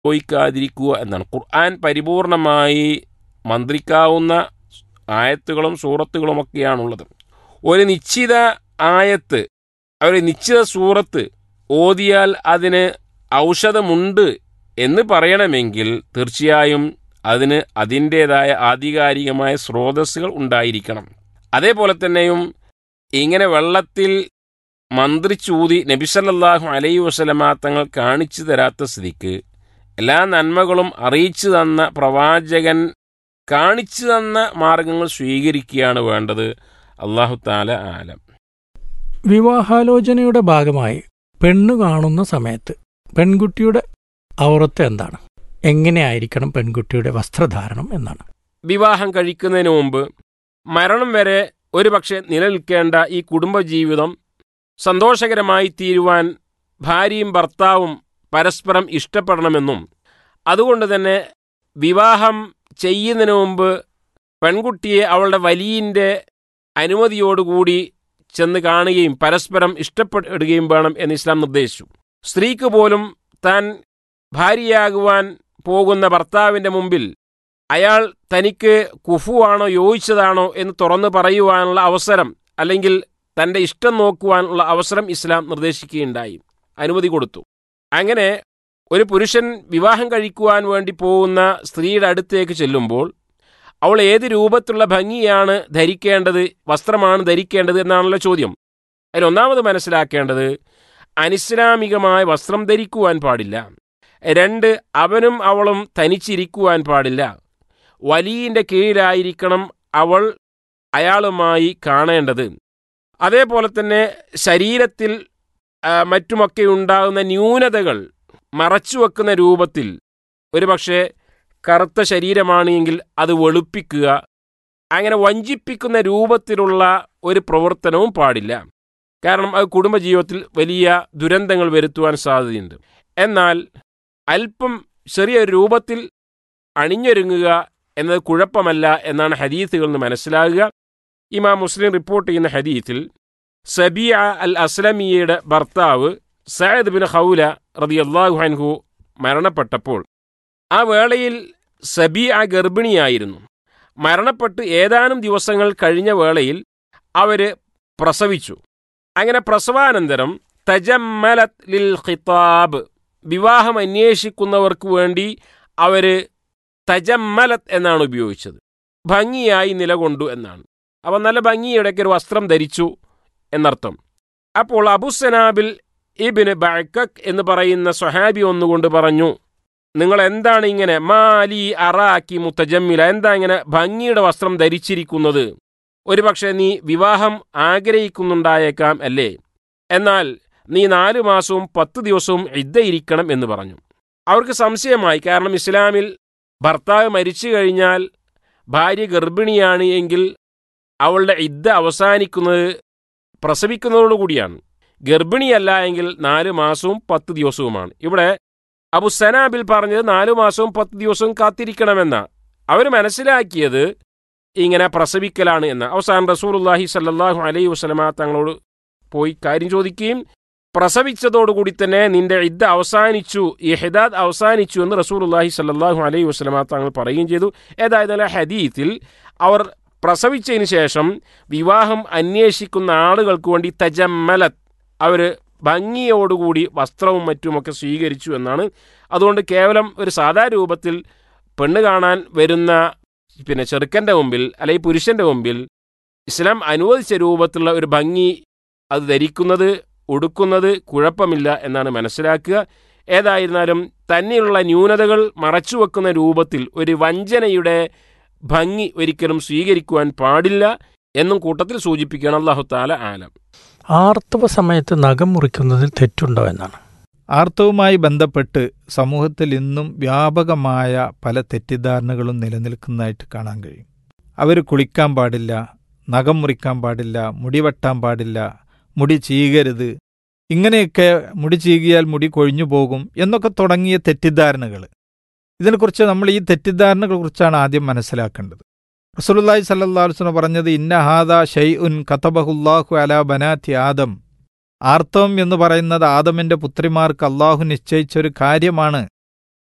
ഉപയോഗിക്കാതിരിക്കുക എന്നാണ് ഖുർആൻ പരിപൂർണമായി മന്ത്രിക്കാവുന്ന ആയത്തുകളും സൂറത്തുകളുമൊക്കെയാണുള്ളത് ഒരു നിശ്ചിത ആയത്ത് ഒരു നിശ്ചിത സൂറത്ത് ഓതിയാൽ അതിന് ഔഷധമുണ്ട് എന്ന് പറയണമെങ്കിൽ തീർച്ചയായും അതിന് അതിൻ്റേതായ ആധികാരികമായ സ്രോതസ്സുകൾ ഉണ്ടായിരിക്കണം അതേപോലെ തന്നെയും ഇങ്ങനെ വെള്ളത്തിൽ മന്ത്രിച്ചൂതി നബിസല്ലാഹു അലൈ വസലമ തങ്ങൾ കാണിച്ചു തരാത്ത സ്ഥിതിക്ക് എല്ലാ നന്മകളും അറിയിച്ചു തന്ന പ്രവാചകൻ കാണിച്ചു തന്ന മാർഗങ്ങൾ സ്വീകരിക്കുകയാണ് വേണ്ടത് അള്ളാഹു താല ആലം വിവാഹാലോചനയുടെ ഭാഗമായി പെണ്ണു കാണുന്ന സമയത്ത് പെൺകുട്ടിയുടെ ഔറത്ത് എന്താണ് എങ്ങനെയായിരിക്കണം പെൺകുട്ടിയുടെ വസ്ത്രധാരണം എന്നാണ് വിവാഹം കഴിക്കുന്നതിന് മുമ്പ് മരണം വരെ ഒരുപക്ഷെ നിലനിൽക്കേണ്ട ഈ കുടുംബജീവിതം സന്തോഷകരമായി തീരുവാൻ ഭാര്യയും ഭർത്താവും പരസ്പരം ഇഷ്ടപ്പെടണമെന്നും അതുകൊണ്ട് തന്നെ വിവാഹം ചെയ്യുന്നതിന് മുമ്പ് പെൺകുട്ടിയെ അവളുടെ വലിയൻ്റെ അനുമതിയോടുകൂടി ചെന്ന് കാണുകയും പരസ്പരം ഇഷ്ടപ്പെടുകയും വേണം എന്ന് ഇസ്ലാം നിർദ്ദേശിച്ചു സ്ത്രീക്ക് പോലും താൻ ഭാര്യയാകുവാൻ പോകുന്ന ഭർത്താവിൻ്റെ മുമ്പിൽ അയാൾ തനിക്ക് കുഫുവാണോ യോജിച്ചതാണോ എന്ന് തുറന്നു പറയുവാനുള്ള അവസരം അല്ലെങ്കിൽ തൻ്റെ ഇഷ്ടം നോക്കുവാനുള്ള അവസരം ഇസ്ലാം നിർദ്ദേശിക്കുകയുണ്ടായി അനുമതി കൊടുത്തു അങ്ങനെ ഒരു പുരുഷൻ വിവാഹം കഴിക്കുവാൻ വേണ്ടി പോകുന്ന സ്ത്രീയുടെ അടുത്തേക്ക് ചെല്ലുമ്പോൾ അവൾ ഏത് രൂപത്തിലുള്ള ഭംഗിയാണ് ധരിക്കേണ്ടത് വസ്ത്രമാണ് ധരിക്കേണ്ടത് എന്നാണല്ലോ ചോദ്യം അതിലൊന്നാമത് മനസ്സിലാക്കേണ്ടത് അനിസ്ലാമികമായ വസ്ത്രം ധരിക്കുവാൻ പാടില്ല രണ്ട് അവനും അവളും തനിച്ചിരിക്കുവാൻ പാടില്ല വലിയൻ്റെ കീഴിലായിരിക്കണം അവൾ അയാളുമായി കാണേണ്ടത് അതേപോലെ തന്നെ ശരീരത്തിൽ മറ്റുമൊക്കെ ഉണ്ടാകുന്ന ന്യൂനതകൾ മറച്ചു വെക്കുന്ന രൂപത്തിൽ ഒരുപക്ഷെ കറുത്ത ശരീരമാണെങ്കിൽ അത് വെളുപ്പിക്കുക അങ്ങനെ വഞ്ചിപ്പിക്കുന്ന രൂപത്തിലുള്ള ഒരു പ്രവർത്തനവും പാടില്ല കാരണം അത് കുടുംബജീവിതത്തിൽ വലിയ ദുരന്തങ്ങൾ വരുത്തുവാൻ സാധ്യതയുണ്ട് എന്നാൽ അല്പം ചെറിയൊരു രൂപത്തിൽ അണിഞ്ഞൊരുങ്ങുക എന്നത് കുഴപ്പമല്ല എന്നാണ് ഹദീസുകളിൽ നിന്ന് മനസ്സിലാകുക ഇമാം മുസ്ലിം റിപ്പോർട്ട് ചെയ്യുന്ന ഹദീത്തിൽ സബിയ അൽ അസ്ലമിയയുടെ ഭർത്താവ് സയദ് ബിൻ ഹൗല റതി അള്ളാഹു ഹൻഹു മരണപ്പെട്ടപ്പോൾ ആ വേളയിൽ സബിയ ഗർഭിണിയായിരുന്നു മരണപ്പെട്ട് ഏതാനും ദിവസങ്ങൾ കഴിഞ്ഞ വേളയിൽ അവർ പ്രസവിച്ചു അങ്ങനെ പ്രസവാനന്തരം തജമ്മലത് ലിൽ ഖിതാബ് വിവാഹം അന്വേഷിക്കുന്നവർക്ക് വേണ്ടി അവർ തജമ്മലത്ത് എന്നാണ് ഉപയോഗിച്ചത് ഭംഗിയായി നിലകൊണ്ടു എന്നാണ് അവ നല്ല ഭംഗിയുടെയൊക്കെ ഒരു വസ്ത്രം ധരിച്ചു എന്നർത്ഥം അപ്പോൾ അബുസനാബിൽ ഇബിന് ബഅക്കക് എന്ന് പറയുന്ന സ്വഹാബി ഒന്നുകൊണ്ട് പറഞ്ഞു നിങ്ങൾ എന്താണ് ഇങ്ങനെ മാലി അറാക്കി മുത്തജമ്മില എന്താ ഇങ്ങനെ ഭംഗിയുടെ വസ്ത്രം ധരിച്ചിരിക്കുന്നത് ഒരുപക്ഷെ നീ വിവാഹം ആഗ്രഹിക്കുന്നുണ്ടായേക്കാം അല്ലേ എന്നാൽ നീ നാലു മാസവും പത്ത് ദിവസവും ഇദ്ദയിരിക്കണം എന്ന് പറഞ്ഞു അവർക്ക് സംശയമായി കാരണം ഇസ്ലാമിൽ ഭർത്താവ് മരിച്ചു കഴിഞ്ഞാൽ ഭാര്യ ഗർഭിണിയാണ് എങ്കിൽ അവളുടെ ഇദ്ദ അവസാനിക്കുന്നത് പ്രസവിക്കുന്നതോടുകൂടിയാണ് ഗർഭിണിയല്ല എങ്കിൽ നാല് മാസവും പത്ത് ദിവസവുമാണ് ഇവിടെ അബു സനാബിൽ പറഞ്ഞത് നാലു മാസവും പത്ത് ദിവസവും കാത്തിരിക്കണമെന്ന അവർ മനസ്സിലാക്കിയത് ഇങ്ങനെ പ്രസവിക്കലാണ് എന്ന് അവസാനം റസൂലുല്ലാഹി സല്ലാഹു അലൈഹി വസ്ലമ തങ്ങളോട് പോയി കാര്യം ചോദിക്കുകയും പ്രസവിച്ചതോടുകൂടി തന്നെ നിന്റെ ഇദ്ദ അവസാനിച്ചു ഈ ഹിദാദ് അവസാനിച്ചു എന്ന് റസൂലുല്ലാഹി സല്ലാഹു അലൈഹി വസ്ലമ തങ്ങൾ പറയുകയും ചെയ്തു ഏതായിരുന്നാലും ഹദീത്തിൽ അവർ പ്രസവിച്ചതിന് ശേഷം വിവാഹം അന്വേഷിക്കുന്ന ആളുകൾക്ക് വേണ്ടി തജമ്മലത്ത് അവർ ഭംഗിയോടുകൂടി വസ്ത്രവും മറ്റുമൊക്കെ സ്വീകരിച്ചു എന്നാണ് അതുകൊണ്ട് കേവലം ഒരു സാധാ രൂപത്തിൽ പെണ്ണ് കാണാൻ വരുന്ന പിന്നെ ചെറുക്കൻ്റെ മുമ്പിൽ അല്ലെങ്കിൽ പുരുഷൻ്റെ മുമ്പിൽ ഇസ്ലാം അനുവദിച്ച രൂപത്തിലുള്ള ഒരു ഭംഗി അത് ധരിക്കുന്നത് ഉടുക്കുന്നത് കുഴപ്പമില്ല എന്നാണ് മനസ്സിലാക്കുക ഏതായിരുന്നാലും തന്നെയുള്ള ന്യൂനതകൾ മറച്ചു വെക്കുന്ന രൂപത്തിൽ ഒരു വഞ്ചനയുടെ ഭംഗി ഒരിക്കലും സ്വീകരിക്കുവാൻ പാടില്ല എന്നും കൂട്ടത്തിൽ സൂചിപ്പിക്കുകയാണ് അള്ളാഹു താല ആലം ആർത്തവ സമയത്ത് നഖം മുറിക്കുന്നതിൽ തെറ്റുണ്ടോ എന്നാണ് ആർത്തവുമായി ബന്ധപ്പെട്ട് സമൂഹത്തിൽ ഇന്നും വ്യാപകമായ പല തെറ്റിദ്ധാരണകളും നിലനിൽക്കുന്നതായിട്ട് കാണാൻ കഴിയും അവർ കുളിക്കാൻ പാടില്ല നഖം മുറിക്കാൻ പാടില്ല മുടി വെട്ടാൻ പാടില്ല മുടി ചീകരുത് ഇങ്ങനെയൊക്കെ മുടി ചീകിയാൽ മുടി കൊഴിഞ്ഞു പോകും എന്നൊക്കെ തുടങ്ങിയ തെറ്റിദ്ധാരണകൾ ഇതിനെക്കുറിച്ച് നമ്മൾ ഈ തെറ്റിദ്ധാരണകളെക്കുറിച്ചാണ് ആദ്യം മനസ്സിലാക്കേണ്ടത് റസൂലുള്ളാഹി സല്ലല്ലാഹു അലൈഹി വസല്ലം പറഞ്ഞത് ഇന്ന ഹാദ ഷൈഉൻ കതബഹുല്ലാഹു അലാ ബനാത്തി ആദം ആർത്തവം എന്ന് പറയുന്നത് ആദമിന്റെ പുത്രിമാർക്ക് അള്ളാഹു നിശ്ചയിച്ച ഒരു കാര്യമാണ്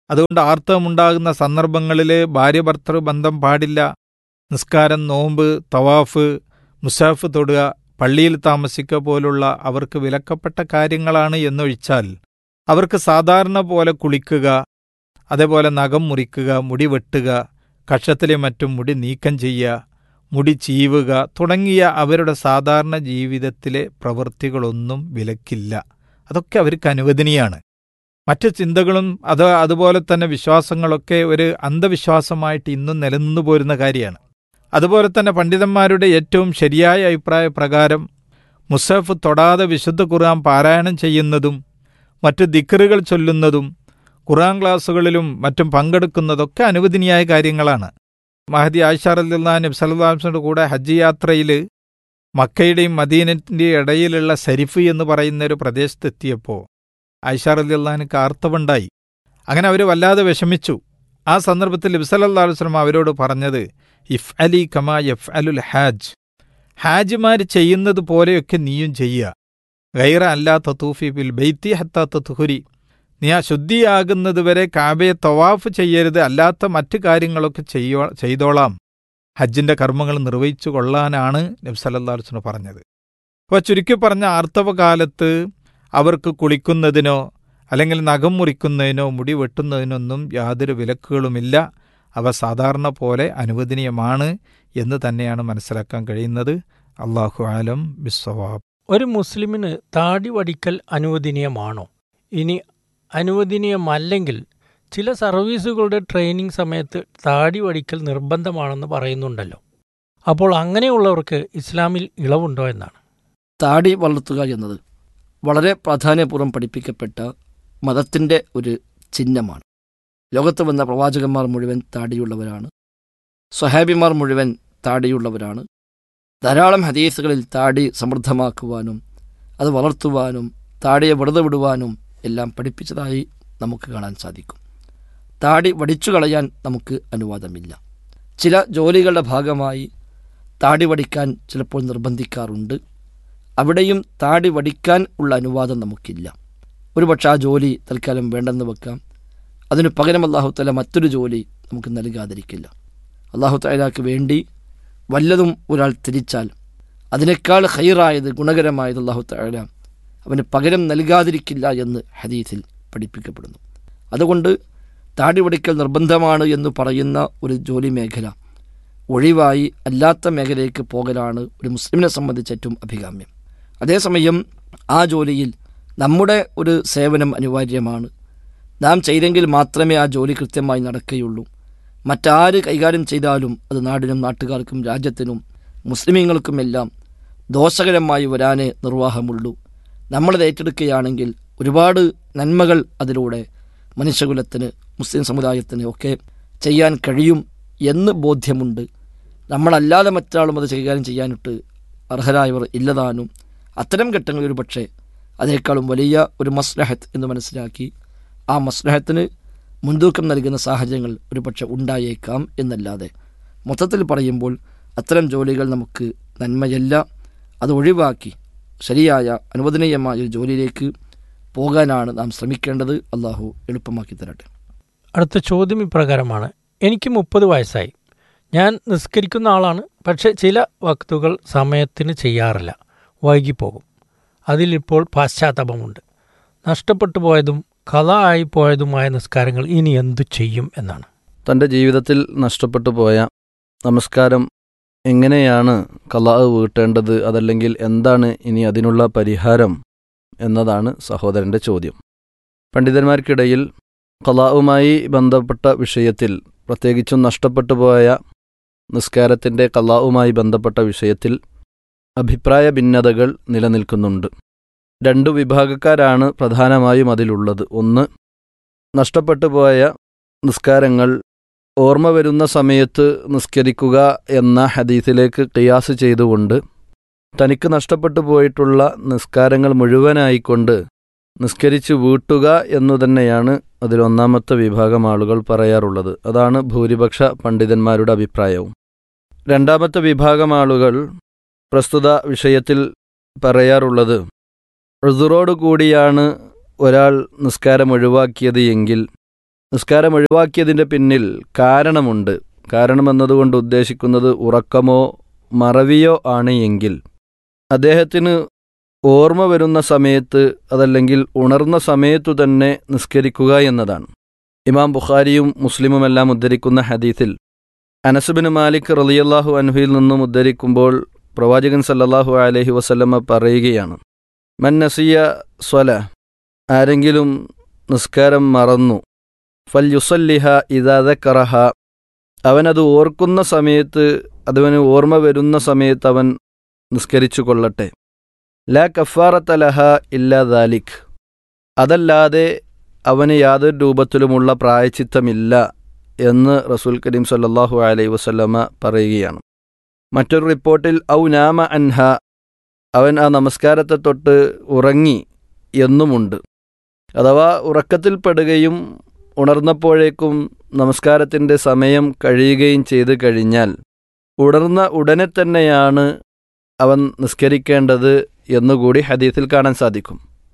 അതുകൊണ്ട് ആർത്തവമുണ്ടാകുന്ന സന്ദർഭങ്ങളിൽ ഭാര്യ ഭർത്തൃ ബന്ധം പാടില്ല നിസ്കാരം നോമ്പ് തവാഫ് മുസാഫ് തൊടുക പള്ളിയിൽ താമസിക്കുക പോലുള്ള അവർക്ക് വിലക്കപ്പെട്ട കാര്യങ്ങളാണ് എന്നൊഴിച്ചാൽ അവർക്ക് സാധാരണ പോലെ കുളിക്കുക അതേപോലെ നഖം മുറിക്കുക മുടി വെട്ടുക കക്ഷത്തിലെ മറ്റും മുടി നീക്കം ചെയ്യുക മുടി ചീവുക തുടങ്ങിയ അവരുടെ സാധാരണ ജീവിതത്തിലെ പ്രവൃത്തികളൊന്നും വിലക്കില്ല അതൊക്കെ അവർക്ക് അനുവദനീയാണ് മറ്റ് ചിന്തകളും അത് അതുപോലെ തന്നെ വിശ്വാസങ്ങളൊക്കെ ഒരു അന്ധവിശ്വാസമായിട്ട് ഇന്നും നിലനിന്നു പോരുന്ന കാര്യമാണ് അതുപോലെ തന്നെ പണ്ഡിതന്മാരുടെ ഏറ്റവും ശരിയായ അഭിപ്രായ പ്രകാരം മുസഫ് തൊടാതെ വിശുദ്ധ ഖുർആൻ പാരായണം ചെയ്യുന്നതും മറ്റ് ദിക്കറുകൾ ചൊല്ലുന്നതും ഖുർആൻ ക്ലാസ്സുകളിലും മറ്റും പങ്കെടുക്കുന്നതൊക്കെ അനുവദനീയായ കാര്യങ്ങളാണ് മഹദി ആയിഷാറല്ലാ നബി സല്ലാസ്മിൻ്റെ കൂടെ ഹജ്ജ് യാത്രയിൽ മക്കയുടെയും മദീനത്തിൻ്റെയും ഇടയിലുള്ള സരിഫ് എന്ന് പറയുന്ന ഒരു പ്രദേശത്തെത്തിയപ്പോൾ ആയിഷാറല്ലാഹിന് ആർത്തവുണ്ടായി അങ്ങനെ അവർ വല്ലാതെ വിഷമിച്ചു ആ സന്ദർഭത്തിൽ നബ്സല്ലാ വസ്ലം അവരോട് പറഞ്ഞത് ഇഫ് അലി കമാ എഫ് അലുൽ ഹാജ് ഹാജിമാർ ചെയ്യുന്നത് പോലെയൊക്കെ നീയും ചെയ്യുക ഗൈറ അല്ലാത്ത തൂഫി ബിൽ ബെയ്ത്തി ഹത്താത്ത തുഹുരി നീ ആ ശുദ്ധിയാകുന്നതുവരെ കാബയെ തവാഫ് ചെയ്യരുത് അല്ലാത്ത മറ്റു കാര്യങ്ങളൊക്കെ ചെയ്യോ ചെയ്തോളാം ഹജ്ജിന്റെ കർമ്മങ്ങൾ നിർവഹിച്ചു കൊള്ളാനാണ് നബ്സല്ലാസ്ലു പറഞ്ഞത് അപ്പോൾ ചുരുക്കി പറഞ്ഞ ആർത്തവകാലത്ത് അവർക്ക് കുളിക്കുന്നതിനോ അല്ലെങ്കിൽ നഖം മുറിക്കുന്നതിനോ മുടി വെട്ടുന്നതിനൊന്നും യാതൊരു വിലക്കുകളുമില്ല അവ സാധാരണ പോലെ അനുവദനീയമാണ് എന്ന് തന്നെയാണ് മനസ്സിലാക്കാൻ കഴിയുന്നത് അള്ളാഹു ആലം ബിസ്വവാബ് ഒരു മുസ്ലിമിന് താടി വടിക്കൽ അനുവദനീയമാണോ ഇനി അനുവദനീയമല്ലെങ്കിൽ ചില സർവീസുകളുടെ ട്രെയിനിങ് സമയത്ത് താടി വടിക്കൽ നിർബന്ധമാണെന്ന് പറയുന്നുണ്ടല്ലോ അപ്പോൾ അങ്ങനെയുള്ളവർക്ക് ഇസ്ലാമിൽ ഇളവുണ്ടോ എന്നാണ് താടി വളർത്തുക എന്നത് വളരെ പ്രാധാന്യപൂർവ്വം പഠിപ്പിക്കപ്പെട്ട മതത്തിൻ്റെ ഒരു ചിഹ്നമാണ് ലോകത്ത് വന്ന പ്രവാചകന്മാർ മുഴുവൻ താടിയുള്ളവരാണ് സ്വഹാബിമാർ മുഴുവൻ താടിയുള്ളവരാണ് ധാരാളം ഹദീസുകളിൽ താടി സമൃദ്ധമാക്കുവാനും അത് വളർത്തുവാനും താടിയെ വെറുതെ വിടുവാനും എല്ലാം പഠിപ്പിച്ചതായി നമുക്ക് കാണാൻ സാധിക്കും താടി വടിച്ചു കളയാൻ നമുക്ക് അനുവാദമില്ല ചില ജോലികളുടെ ഭാഗമായി താടി വടിക്കാൻ ചിലപ്പോൾ നിർബന്ധിക്കാറുണ്ട് അവിടെയും താടി വടിക്കാൻ ഉള്ള അനുവാദം നമുക്കില്ല ഒരുപക്ഷെ ആ ജോലി തൽക്കാലം വേണ്ടെന്ന് വെക്കാം അതിനു പകരം അള്ളാഹു തല മറ്റൊരു ജോലി നമുക്ക് നൽകാതിരിക്കില്ല അള്ളാഹു തലാക്ക് വേണ്ടി വല്ലതും ഒരാൾ തിരിച്ചാൽ അതിനേക്കാൾ ഹൈറായത് ഗുണകരമായത് അള്ളാഹു തല അവന് പകരം നൽകാതിരിക്കില്ല എന്ന് ഹദീസിൽ പഠിപ്പിക്കപ്പെടുന്നു അതുകൊണ്ട് താടി വടിക്കൽ നിർബന്ധമാണ് എന്ന് പറയുന്ന ഒരു ജോലി മേഖല ഒഴിവായി അല്ലാത്ത മേഖലയിലേക്ക് പോകലാണ് ഒരു മുസ്ലിമിനെ സംബന്ധിച്ച് ഏറ്റവും അഭികാമ്യം അതേസമയം ആ ജോലിയിൽ നമ്മുടെ ഒരു സേവനം അനിവാര്യമാണ് നാം ചെയ്തെങ്കിൽ മാത്രമേ ആ ജോലി കൃത്യമായി നടക്കുകയുള്ളൂ മറ്റാര് കൈകാര്യം ചെയ്താലും അത് നാടിനും നാട്ടുകാർക്കും രാജ്യത്തിനും മുസ്ലിമീങ്ങൾക്കുമെല്ലാം ദോഷകരമായി വരാനേ നിർവാഹമുള്ളൂ നമ്മളത് ഏറ്റെടുക്കുകയാണെങ്കിൽ ഒരുപാട് നന്മകൾ അതിലൂടെ മനുഷ്യകുലത്തിന് മുസ്ലിം സമുദായത്തിന് ഒക്കെ ചെയ്യാൻ കഴിയും എന്ന് ബോധ്യമുണ്ട് നമ്മളല്ലാതെ മറ്റാളും അത് കൈകാര്യം ചെയ്യാനിട്ട് അർഹരായവർ ഇല്ലതാനും അത്തരം ഘട്ടങ്ങളിൽ ഒരു പക്ഷേ അതിനേക്കാളും വലിയ ഒരു മസ്ലഹത്ത് എന്ന് മനസ്സിലാക്കി ആ മസ്ലഹത്തിന് മുൻതൂക്കം നൽകുന്ന സാഹചര്യങ്ങൾ ഒരു പക്ഷെ ഉണ്ടായേക്കാം എന്നല്ലാതെ മൊത്തത്തിൽ പറയുമ്പോൾ അത്തരം ജോലികൾ നമുക്ക് നന്മയല്ല അത് ഒഴിവാക്കി ശരിയായ അനുവദനീയമായ ഒരു ജോലിയിലേക്ക് പോകാനാണ് നാം ശ്രമിക്കേണ്ടത് അള്ളാഹു എളുപ്പമാക്കി തരട്ടെ അടുത്ത ചോദ്യം ഇപ്രകാരമാണ് എനിക്ക് മുപ്പത് വയസ്സായി ഞാൻ നിസ്കരിക്കുന്ന ആളാണ് പക്ഷെ ചില വക്തുകൾ സമയത്തിന് ചെയ്യാറില്ല വൈകിപ്പോകും അതിലിപ്പോൾ പാശ്ചാത്തപമുണ്ട് നഷ്ടപ്പെട്ടു പോയതും കഥ ആയിപ്പോയതുമായ നിസ്കാരങ്ങൾ ഇനി എന്തു ചെയ്യും എന്നാണ് തൻ്റെ ജീവിതത്തിൽ നഷ്ടപ്പെട്ടു പോയ നമസ്കാരം എങ്ങനെയാണ് കലാഹ് വീട്ടേണ്ടത് അതല്ലെങ്കിൽ എന്താണ് ഇനി അതിനുള്ള പരിഹാരം എന്നതാണ് സഹോദരൻ്റെ ചോദ്യം പണ്ഡിതന്മാർക്കിടയിൽ കലാവുമായി ബന്ധപ്പെട്ട വിഷയത്തിൽ പ്രത്യേകിച്ചും നഷ്ടപ്പെട്ടു പോയ നിസ്കാരത്തിൻ്റെ കലാവുമായി ബന്ധപ്പെട്ട വിഷയത്തിൽ അഭിപ്രായ ഭിന്നതകൾ നിലനിൽക്കുന്നുണ്ട് രണ്ടു വിഭാഗക്കാരാണ് പ്രധാനമായും അതിലുള്ളത് ഒന്ന് നഷ്ടപ്പെട്ടു പോയ നിസ്കാരങ്ങൾ ഓർമ്മ വരുന്ന സമയത്ത് നിസ്കരിക്കുക എന്ന ഹദീസിലേക്ക് ഖിയാസ് ചെയ്തുകൊണ്ട് തനിക്ക് നഷ്ടപ്പെട്ടു പോയിട്ടുള്ള നിസ്കാരങ്ങൾ മുഴുവനായിക്കൊണ്ട് നിസ്കരിച്ചു വീട്ടുക എന്നു തന്നെയാണ് അതിലൊന്നാമത്തെ വിഭാഗം ആളുകൾ പറയാറുള്ളത് അതാണ് ഭൂരിപക്ഷ പണ്ഡിതന്മാരുടെ അഭിപ്രായവും രണ്ടാമത്തെ വിഭാഗം ആളുകൾ പ്രസ്തുത വിഷയത്തിൽ പറയാറുള്ളത് ഋതുറോട് കൂടിയാണ് ഒരാൾ നിസ്കാരം ഒഴിവാക്കിയത് എങ്കിൽ നിസ്കാരം ഒഴിവാക്കിയതിൻ്റെ പിന്നിൽ കാരണമുണ്ട് കാരണമെന്നതുകൊണ്ട് ഉദ്ദേശിക്കുന്നത് ഉറക്കമോ മറവിയോ ആണ് എങ്കിൽ അദ്ദേഹത്തിന് ഓർമ്മ വരുന്ന സമയത്ത് അതല്ലെങ്കിൽ ഉണർന്ന സമയത്തു തന്നെ നിസ്കരിക്കുക എന്നതാണ് ഇമാം ബുഖാരിയും മുസ്ലിമുമെല്ലാം ഉദ്ധരിക്കുന്ന ഹദീസിൽ അനസുബിന് മാലിക് റളിയല്ലാഹു അൻഹുയിൽ നിന്നും ഉദ്ധരിക്കുമ്പോൾ പ്രവാചകൻ സല്ലല്ലാഹു അലൈഹി വസല്ലമ പറയുകയാണ് മൻ നസിയ സ്വല ആരെങ്കിലും നിസ്കാരം മറന്നു ഫൽ യുസല്ലിഹ ഇദാദക്കറഹ അവനത് ഓർക്കുന്ന സമയത്ത് അതവന് ഓർമ്മ വരുന്ന സമയത്ത് അവൻ നിസ്കരിച്ചു കൊള്ളട്ടെ ലാ കഫാറത്തലഹ ഇല്ലാ ദാലിഖ് അതല്ലാതെ അവന് യാതൊരു രൂപത്തിലുമുള്ള പ്രായച്ചിത്തമില്ല എന്ന് റസൂൽ കരീം സല്ലല്ലാഹു അലൈഹി വസല്ലമ പറയുകയാണ് മറ്റൊരു റിപ്പോർട്ടിൽ ഔ നാമ അൻഹ അവൻ ആ നമസ്കാരത്തെ തൊട്ട് ഉറങ്ങി എന്നുമുണ്ട് അഥവാ ഉറക്കത്തിൽപ്പെടുകയും ഉണർന്നപ്പോഴേക്കും നമസ്കാരത്തിൻ്റെ സമയം കഴിയുകയും ചെയ്തു കഴിഞ്ഞാൽ ഉണർന്ന ഉടനെ തന്നെയാണ് അവൻ നിസ്കരിക്കേണ്ടത് എന്നുകൂടി ഹദീസിൽ കാണാൻ സാധിക്കും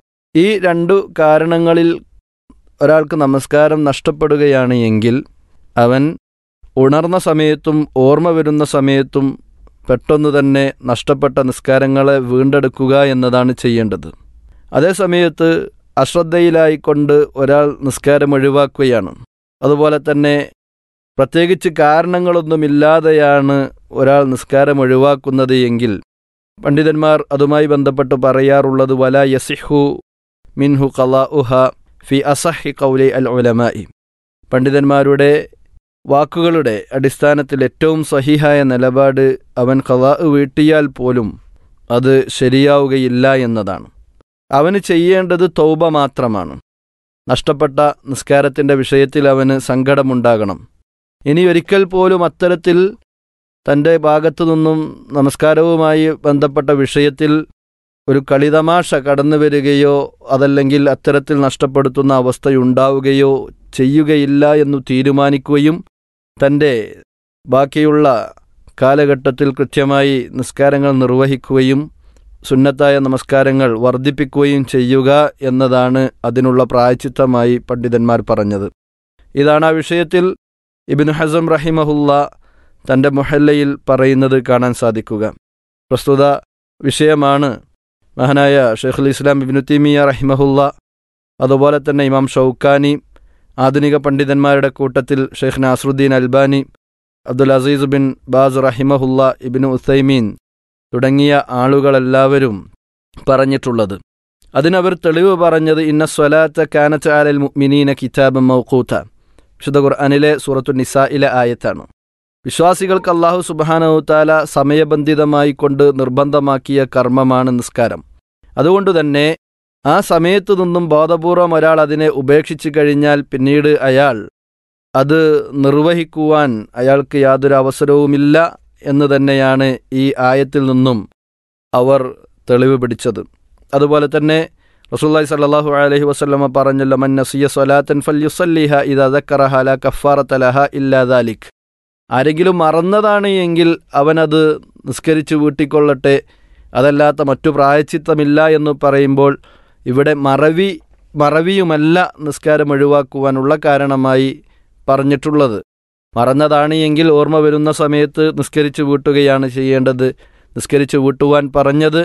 ഈ രണ്ടു കാരണങ്ങളിൽ ഒരാൾക്ക് നമസ്കാരം നഷ്ടപ്പെടുകയാണ് എങ്കിൽ അവൻ ഉണർന്ന സമയത്തും ഓർമ്മ വരുന്ന സമയത്തും പെട്ടെന്ന് തന്നെ നഷ്ടപ്പെട്ട നിസ്കാരങ്ങളെ വീണ്ടെടുക്കുക എന്നതാണ് ചെയ്യേണ്ടത് അതേസമയത്ത് അശ്രദ്ധയിലായിക്കൊണ്ട് ഒരാൾ നിസ്കാരം ഒഴിവാക്കുകയാണ് അതുപോലെ തന്നെ പ്രത്യേകിച്ച് കാരണങ്ങളൊന്നുമില്ലാതെയാണ് ഒരാൾ നിസ്കാരം ഒഴിവാക്കുന്നത് എങ്കിൽ പണ്ഡിതന്മാർ അതുമായി ബന്ധപ്പെട്ട് പറയാറുള്ളത് വല യസിഹു മിൻഹു കലാ ഉഹ ഫി അസഹി കൗലി അൽ ഉലമായി പണ്ഡിതന്മാരുടെ വാക്കുകളുടെ അടിസ്ഥാനത്തിൽ ഏറ്റവും സഹിഹായ നിലപാട് അവൻ കലാ വീട്ടിയാൽ പോലും അത് ശരിയാവുകയില്ല എന്നതാണ് അവന് ചെയ്യേണ്ടത് തൗബ മാത്രമാണ് നഷ്ടപ്പെട്ട നിസ്കാരത്തിൻ്റെ വിഷയത്തിൽ അവന് സങ്കടമുണ്ടാകണം ഇനി ഒരിക്കൽ പോലും അത്തരത്തിൽ തൻ്റെ ഭാഗത്തു നിന്നും നമസ്കാരവുമായി ബന്ധപ്പെട്ട വിഷയത്തിൽ ഒരു കളിതമാശ കടന്നു വരികയോ അതല്ലെങ്കിൽ അത്തരത്തിൽ നഷ്ടപ്പെടുത്തുന്ന അവസ്ഥയുണ്ടാവുകയോ ചെയ്യുകയില്ല എന്നു തീരുമാനിക്കുകയും തൻ്റെ ബാക്കിയുള്ള കാലഘട്ടത്തിൽ കൃത്യമായി നിസ്കാരങ്ങൾ നിർവഹിക്കുകയും സുന്നത്തായ നമസ്കാരങ്ങൾ വർദ്ധിപ്പിക്കുകയും ചെയ്യുക എന്നതാണ് അതിനുള്ള പ്രായച്ചിത്തമായി പണ്ഡിതന്മാർ പറഞ്ഞത് ഇതാണ് ആ വിഷയത്തിൽ ഇബിൻ ഹസം റഹിമഹുല്ല തൻ്റെ മുഹല്ലയിൽ പറയുന്നത് കാണാൻ സാധിക്കുക പ്രസ്തുത വിഷയമാണ് മഹാനായ ഷെയ്ഖുൽ ഇസ്ലാം ഇബിനു തീമിയ റഹിമഹുല്ല അതുപോലെ തന്നെ ഇമാം ഷൗക്കാനി ആധുനിക പണ്ഡിതന്മാരുടെ കൂട്ടത്തിൽ Sheikh Nasiruddin Albani Abdul Aziz bin Baz റഹിമഹുല്ല ഇബിനു ഉസൈമീൻ തുടങ്ങിയ ആളുകളെല്ലാവരും പറഞ്ഞിട്ടുള്ളത് അതിനവർ തെളിവ് പറഞ്ഞത് ഇന്ന സ്വലാത്ത കാനത്ത് ആലൽ മിനീന കിതാബ് മൗക്കൂത്ത വിശുദ്ധ ഖുർആാനിലെ സൂറത്തു നിസായിലെ ആയത്താണ് വിശ്വാസികൾക്ക് അള്ളാഹു സുബാനവുത്താല സമയബന്ധിതമായി കൊണ്ട് നിർബന്ധമാക്കിയ കർമ്മമാണ് നിസ്കാരം അതുകൊണ്ടുതന്നെ ആ സമയത്തു നിന്നും ബോധപൂർവം ഒരാൾ അതിനെ ഉപേക്ഷിച്ചു കഴിഞ്ഞാൽ പിന്നീട് അയാൾ അത് നിർവഹിക്കുവാൻ അയാൾക്ക് യാതൊരു അവസരവുമില്ല എന്ന് തന്നെയാണ് ഈ ആയത്തിൽ നിന്നും അവർ തെളിവ് പിടിച്ചത് അതുപോലെ തന്നെ റസൂല്ലായി സല്ലാഹു അലഹി വസ്ലമ പറഞ്ഞല്ലോ മൻ നസിയ സ്വലാത്തൻ ഫൽ യുസല്ലിഹ ഇത് അതക്കറഹ ല കഫാറത്തലഹ ഇല്ലാദാലിഖ് ആരെങ്കിലും മറന്നതാണ് എങ്കിൽ അവനത് നിസ്കരിച്ച് വീട്ടിക്കൊള്ളട്ടെ അതല്ലാത്ത മറ്റു പ്രായച്ചിത്തമില്ല എന്ന് പറയുമ്പോൾ ഇവിടെ മറവി മറവിയുമല്ല നിസ്കാരം ഒഴിവാക്കുവാനുള്ള കാരണമായി പറഞ്ഞിട്ടുള്ളത് മറന്നതാണ് എങ്കിൽ ഓർമ്മ വരുന്ന സമയത്ത് നിസ്കരിച്ച് വീട്ടുകയാണ് ചെയ്യേണ്ടത് നിസ്കരിച്ച് വീട്ടുവാൻ പറഞ്ഞത്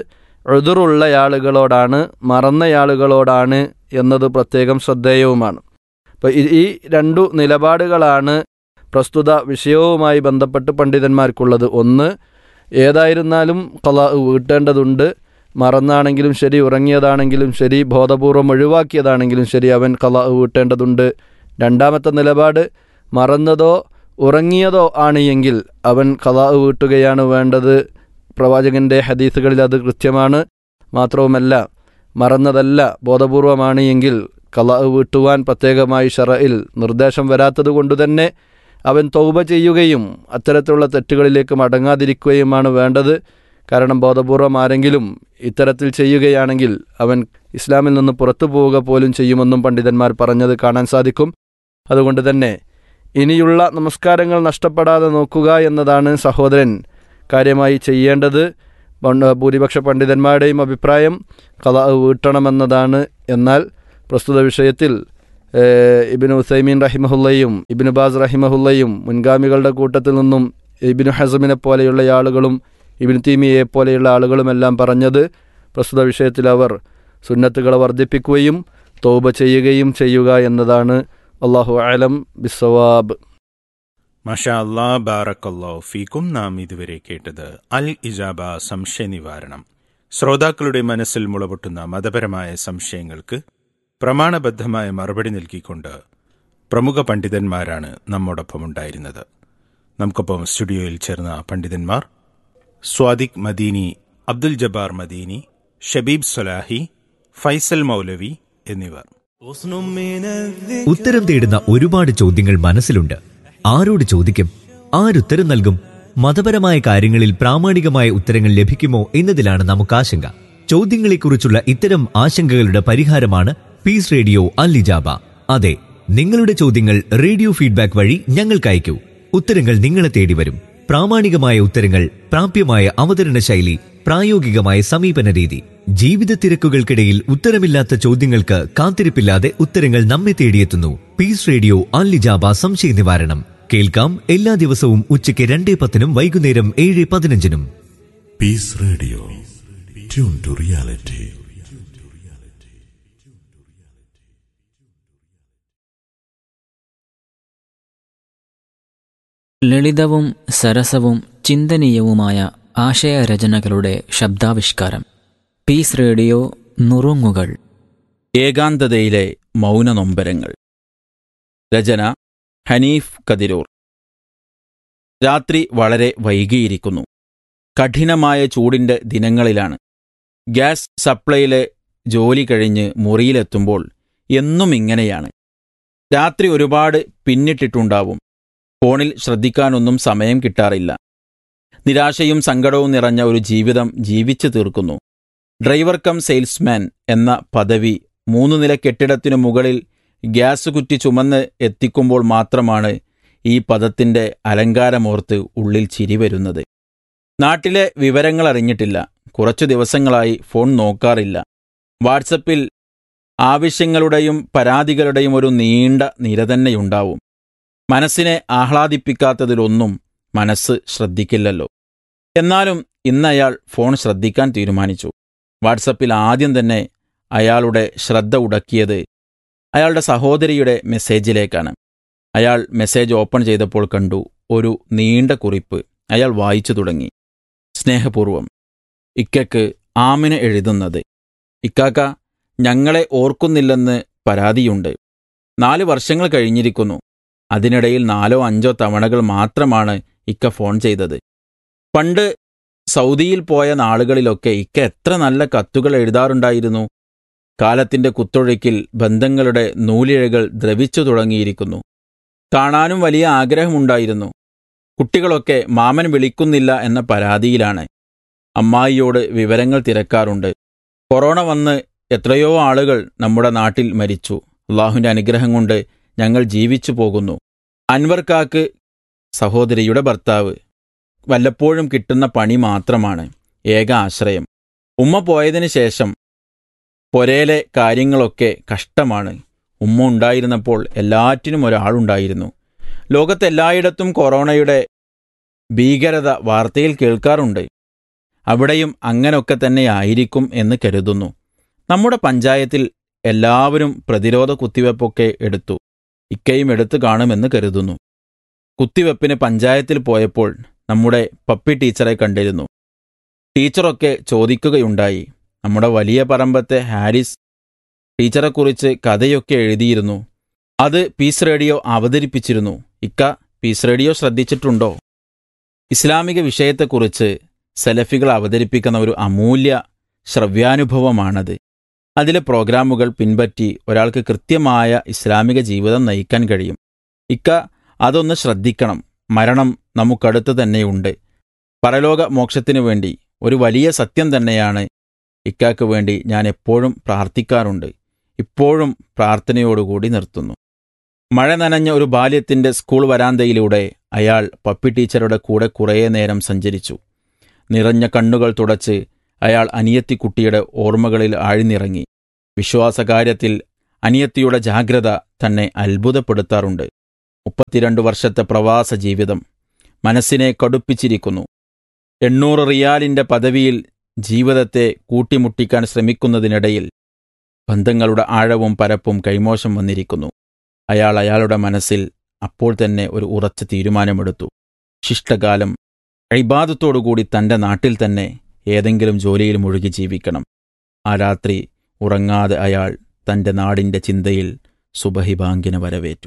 എഴുതുറുള്ളയാളുകളോടാണ് മറന്നയാളുകളോടാണ് എന്നത് പ്രത്യേകം ശ്രദ്ധേയവുമാണ് അപ്പോൾ ഈ രണ്ടു നിലപാടുകളാണ് പ്രസ്തുത വിഷയവുമായി ബന്ധപ്പെട്ട് പണ്ഡിതന്മാർക്കുള്ളത് ഒന്ന് ഏതായിരുന്നാലും കല വീട്ടേണ്ടതുണ്ട് മറന്നാണെങ്കിലും ശരി ഉറങ്ങിയതാണെങ്കിലും ശരി ബോധപൂർവം ഒഴിവാക്കിയതാണെങ്കിലും ശരി അവൻ കല വീട്ടേണ്ടതുണ്ട് രണ്ടാമത്തെ നിലപാട് മറന്നതോ ഉറങ്ങിയതോ ആണ് എങ്കിൽ അവൻ കല വീട്ടുകയാണ് വേണ്ടത് പ്രവാചകന്റെ ഹദീസുകളിൽ അത് കൃത്യമാണ് മാത്രവുമല്ല മറന്നതല്ല ബോധപൂർവമാണ് എങ്കിൽ കല വീട്ടുവാൻ പ്രത്യേകമായി ഷറയിൽ നിർദ്ദേശം വരാത്തത് കൊണ്ടുതന്നെ അവൻ തൗബ ചെയ്യുകയും അത്തരത്തിലുള്ള തെറ്റുകളിലേക്ക് മടങ്ങാതിരിക്കുകയുമാണ് വേണ്ടത് കാരണം ബോധപൂർവം ആരെങ്കിലും ഇത്തരത്തിൽ ചെയ്യുകയാണെങ്കിൽ അവൻ ഇസ്ലാമിൽ നിന്ന് പുറത്തു പോവുക പോലും ചെയ്യുമെന്നും പണ്ഡിതന്മാർ പറഞ്ഞത് കാണാൻ സാധിക്കും അതുകൊണ്ട് തന്നെ ഇനിയുള്ള നമസ്കാരങ്ങൾ നഷ്ടപ്പെടാതെ നോക്കുക എന്നതാണ് സഹോദരൻ കാര്യമായി ചെയ്യേണ്ടത് ഭൂരിപക്ഷ പണ്ഡിതന്മാരുടെയും അഭിപ്രായം കഥ വീട്ടണമെന്നതാണ് എന്നാൽ പ്രസ്തുത വിഷയത്തിൽ ഏഹ്, ഇബ്നു ഉസൈമീൻ റഹിമഹുല്ലയും ഇബ്നു ബാസ് റഹിമഹുല്ലയും മുൻഗാമികളുടെ കൂട്ടത്തിൽ നിന്നും ഇബ്നു ഹസമിനെ പോലെയുള്ള ആളുകളും ഇബ്നു തീമിയെ പോലെയുള്ള ആളുകളുമെല്ലാം പറഞ്ഞത് പ്രസ്തുത വിഷയത്തിൽ അവർ സുന്നത്തുകളെ വർദ്ധിപ്പിക്കുകയും തൗബ ചെയ്യുകയും ചെയ്യുക എന്നതാണ് അള്ളാഹു അലം ബിസവാബ് മഷാ അല്ലാ ബാറക്കല്ലോ ഫീക്കും നാം ഇതുവരെ കേട്ടത് അൽ ഇജാബ സംശയ നിവാരണം ശ്രോതാക്കളുടെ മനസ്സിൽ മുളപൊട്ടുന്ന മതപരമായ സംശയങ്ങൾക്ക് പ്രമാണബദ്ധമായ മറുപടി നൽകിക്കൊണ്ട് പ്രമുഖ പണ്ഡിതന്മാരാണ് നമ്മോടൊപ്പം ഉണ്ടായിരുന്നത് നമുക്കൊപ്പം സ്റ്റുഡിയോയിൽ ചേർന്ന പണ്ഡിതന്മാർ സ്വാദിഖ് മദീനി അബ്ദുൽ ജബ്ബാർ മദീനി ഷബീബ് സൊലാഹി ഫൈസൽ മൗലവി എന്നിവർ ഉത്തരം തേടുന്ന ഒരുപാട് ചോദ്യങ്ങൾ മനസ്സിലുണ്ട് ആരോട് ചോദിക്കും ആരുത്തരം നൽകും മതപരമായ കാര്യങ്ങളിൽ പ്രാമാണികമായ ഉത്തരങ്ങൾ ലഭിക്കുമോ എന്നതിലാണ് നമുക്ക് ആശങ്ക ചോദ്യങ്ങളെക്കുറിച്ചുള്ള ഇത്തരം ആശങ്കകളുടെ പരിഹാരമാണ് പീസ് റേഡിയോ അല്ലിജാബ അതെ നിങ്ങളുടെ ചോദ്യങ്ങൾ റേഡിയോ ഫീഡ്ബാക്ക് വഴി ഞങ്ങൾക്ക് അയക്കൂ ഉത്തരങ്ങൾ നിങ്ങളെ തേടി വരും പ്രാമാണികമായ ഉത്തരങ്ങൾ പ്രാപ്യമായ അവതരണ ശൈലി പ്രായോഗികമായ സമീപന രീതി ജീവിത തിരക്കുകൾക്കിടയിൽ ഉത്തരമില്ലാത്ത ചോദ്യങ്ങൾക്ക് കാത്തിരിപ്പില്ലാതെ ഉത്തരങ്ങൾ നമ്മെ തേടിയെത്തുന്നു പീസ് റേഡിയോ അല്ലിജാബ സംശയ നിവാരണം കേൾക്കാം എല്ലാ ദിവസവും ഉച്ചയ്ക്ക് രണ്ടേ പത്തിനും വൈകുന്നേരം ഏഴ് പതിനഞ്ചിനും Peace Radio. Tune to reality. ലളിതവും സരസവും ചിന്തനീയവുമായ ആശയരചനകളുടെ ശബ്ദാവിഷ്കാരം പീസ് റേഡിയോ നുറുങ്ങുകൾ ഏകാന്തതയിലെ മൗനനൊമ്പരങ്ങൾ രചന ഹനീഫ് കതിരൂർ രാത്രി വളരെ വൈകിയിരിക്കുന്നു കഠിനമായ ചൂടിൻ്റെ ദിനങ്ങളിലാണ് ഗ്യാസ് സപ്ലൈയിലെ ജോലി കഴിഞ്ഞ് മുറിയിലെത്തുമ്പോൾ എന്നും ഇങ്ങനെയാണ് രാത്രി ഒരുപാട് പിന്നിട്ടിട്ടുണ്ടാവും ഫോണിൽ ശ്രദ്ധിക്കാനൊന്നും സമയം കിട്ടാറില്ല നിരാശയും സങ്കടവും നിറഞ്ഞ ഒരു ജീവിതം ജീവിച്ചു തീർക്കുന്നു ഡ്രൈവർ കം സെയിൽസ്മാൻ എന്ന പദവി മൂന്ന് നില കെട്ടിടത്തിനു മുകളിൽ ഗ്യാസ് കുറ്റി ചുമന്ന് എത്തിക്കുമ്പോൾ മാത്രമാണ് ഈ പദത്തിൻ്റെ അലങ്കാരമോർത്ത് ഉള്ളിൽ ചിരി വരുന്നത് നാട്ടിലെ വിവരങ്ങൾ അറിഞ്ഞിട്ടില്ല കുറച്ചു ദിവസങ്ങളായി ഫോൺ നോക്കാറില്ല വാട്സപ്പിൽ ആവശ്യങ്ങളുടെയും പരാതികളുടെയും ഒരു നീണ്ട നിര തന്നെയുണ്ടാവും മനസ്സിനെ ആഹ്ലാദിപ്പിക്കാത്തതിലൊന്നും മനസ്സ് ശ്രദ്ധിക്കില്ലല്ലോ എന്നാലും ഇന്നയാൾ ഫോൺ ശ്രദ്ധിക്കാൻ തീരുമാനിച്ചു വാട്സപ്പിൽ ആദ്യം തന്നെ അയാളുടെ ശ്രദ്ധ ഉടക്കിയത് അയാളുടെ സഹോദരിയുടെ മെസ്സേജിലേക്കാണ് അയാൾ മെസ്സേജ് ഓപ്പൺ ചെയ്തപ്പോൾ കണ്ടു ഒരു നീണ്ട കുറിപ്പ് അയാൾ വായിച്ചു തുടങ്ങി സ്നേഹപൂർവം ഇക്കയ്ക്ക് ആമിന എഴുതുന്നത് ഇക്കാക്ക ഞങ്ങളെ ഓർക്കുന്നില്ലെന്ന് പരാതിയുണ്ട് നാല് വർഷങ്ങൾ കഴിഞ്ഞിരിക്കുന്നു അതിനിടയിൽ നാലോ അഞ്ചോ തവണകൾ മാത്രമാണ് ഇക്ക ഫോൺ ചെയ്തത് പണ്ട് സൗദിയിൽ പോയ നാളുകളിലൊക്കെ ഇക്ക എത്ര നല്ല കത്തുകൾ എഴുതാറുണ്ടായിരുന്നു കാലത്തിന്റെ കുത്തൊഴുക്കിൽ ബന്ധങ്ങളുടെ നൂലിഴകൾ ദ്രവിച്ചു തുടങ്ങിയിരിക്കുന്നു കാണാനും വലിയ ആഗ്രഹമുണ്ടായിരുന്നു കുട്ടികളൊക്കെ മാമൻ വിളിക്കുന്നില്ല എന്ന പരാതിയിലാണ് അമ്മായിയോട് വിവരങ്ങൾ തിരക്കാറുണ്ട് കൊറോണ വന്ന് എത്രയോ ആളുകൾ നമ്മുടെ നാട്ടിൽ മരിച്ചു അള്ളാഹുവിൻ്റെ അനുഗ്രഹം കൊണ്ട് ഞങ്ങൾ ജീവിച്ചു പോകുന്നു അൻവർക്കാക്ക് സഹോദരിയുടെ ഭർത്താവ് വല്ലപ്പോഴും കിട്ടുന്ന പണി മാത്രമാണ് ഏക ആശ്രയം ഉമ്മ പോയതിനു ശേഷം പൊരയിലെ കാര്യങ്ങളൊക്കെ കഷ്ടമാണ് ഉമ്മ ഉണ്ടായിരുന്നപ്പോൾ എല്ലാറ്റിനും ഒരാളുണ്ടായിരുന്നു ലോകത്തെല്ലായിടത്തും കൊറോണയുടെ ഭീകരത വാർത്തയിൽ കേൾക്കാറുണ്ട് അവിടെയും അങ്ങനൊക്കെ തന്നെ ആയിരിക്കും എന്ന് കരുതുന്നു നമ്മുടെ പഞ്ചായത്തിൽ എല്ലാവരും പ്രതിരോധ കുത്തിവെപ്പൊക്കെ എടുത്തു ഇക്കയും എടുത്തു കാണുമെന്ന് കരുതുന്നു കുത്തിവെപ്പിന് പഞ്ചായത്തിൽ പോയപ്പോൾ നമ്മുടെ പപ്പി ടീച്ചറെ കണ്ടിരുന്നു ടീച്ചറൊക്കെ ചോദിക്കുകയുണ്ടായി നമ്മുടെ വലിയ പറമ്പത്തെ ഹാരിസ് ടീച്ചറെക്കുറിച്ച് കഥയൊക്കെ എഴുതിയിരുന്നു അത് പീസ് റേഡിയോ അവതരിപ്പിച്ചിരുന്നു ഇക്ക പീസ് റേഡിയോ ശ്രദ്ധിച്ചിട്ടുണ്ടോ ഇസ്ലാമിക വിഷയത്തെക്കുറിച്ച് സെലഫികൾ അവതരിപ്പിക്കുന്ന ഒരു അമൂല്യ ശ്രവ്യാനുഭവമാണത് അതിലെ പ്രോഗ്രാമുകൾ പിൻപറ്റി ഒരാൾക്ക് കൃത്യമായ ഇസ്ലാമിക ജീവിതം നയിക്കാൻ കഴിയും ഇക്ക അതൊന്ന് ശ്രദ്ധിക്കണം മരണം നമുക്കടുത്ത് തന്നെയുണ്ട് പരലോക മോക്ഷത്തിനു വേണ്ടി ഒരു വലിയ സത്യം തന്നെയാണ് ഇക്കാക്ക് വേണ്ടി ഞാൻ എപ്പോഴും പ്രാർത്ഥിക്കാറുണ്ട് ഇപ്പോഴും പ്രാർത്ഥനയോടുകൂടി നിർത്തുന്നു മഴ നനഞ്ഞ ഒരു ബാല്യത്തിന്റെ സ്കൂൾ വരാന്തയിലൂടെ അയാൾ പപ്പി ടീച്ചറുടെ കൂടെ കുറേ നേരം സഞ്ചരിച്ചു നിറഞ്ഞ കണ്ണുകൾ തുടച്ച് അയാൾ അനിയത്തിക്കുട്ടിയുടെ ഓർമ്മകളിൽ ആഴ്ന്നിറങ്ങി വിശ്വാസകാര്യത്തിൽ അനിയത്തിയുടെ ജാഗ്രത തന്നെ അത്ഭുതപ്പെടുത്താറുണ്ട് മുപ്പത്തിരണ്ട് വർഷത്തെ പ്രവാസ ജീവിതം മനസ്സിനെ കടുപ്പിച്ചിരിക്കുന്നു എണ്ണൂറ് റിയാലിന്റെ പദവിയിൽ ജീവിതത്തെ കൂട്ടിമുട്ടിക്കാൻ ശ്രമിക്കുന്നതിനിടയിൽ ബന്ധങ്ങളുടെ ആഴവും പരപ്പും കൈമോശം വന്നിരിക്കുന്നു അയാൾ അയാളുടെ മനസ്സിൽ അപ്പോൾ തന്നെ ഒരു ഉറച്ച തീരുമാനമെടുത്തു ശിഷ്ടകാലം അഴിബാദത്തോടുകൂടി തൻ്റെ നാട്ടിൽ തന്നെ ഏതെങ്കിലും ജോലിയിൽ മുഴുകി ജീവിക്കണം ആ രാത്രി ഉറങ്ങാതെ അയാൾ തൻ്റെ നാടിൻ്റെ ചിന്തയിൽ സുബഹിബാങ്കിനെ വരവേറ്റു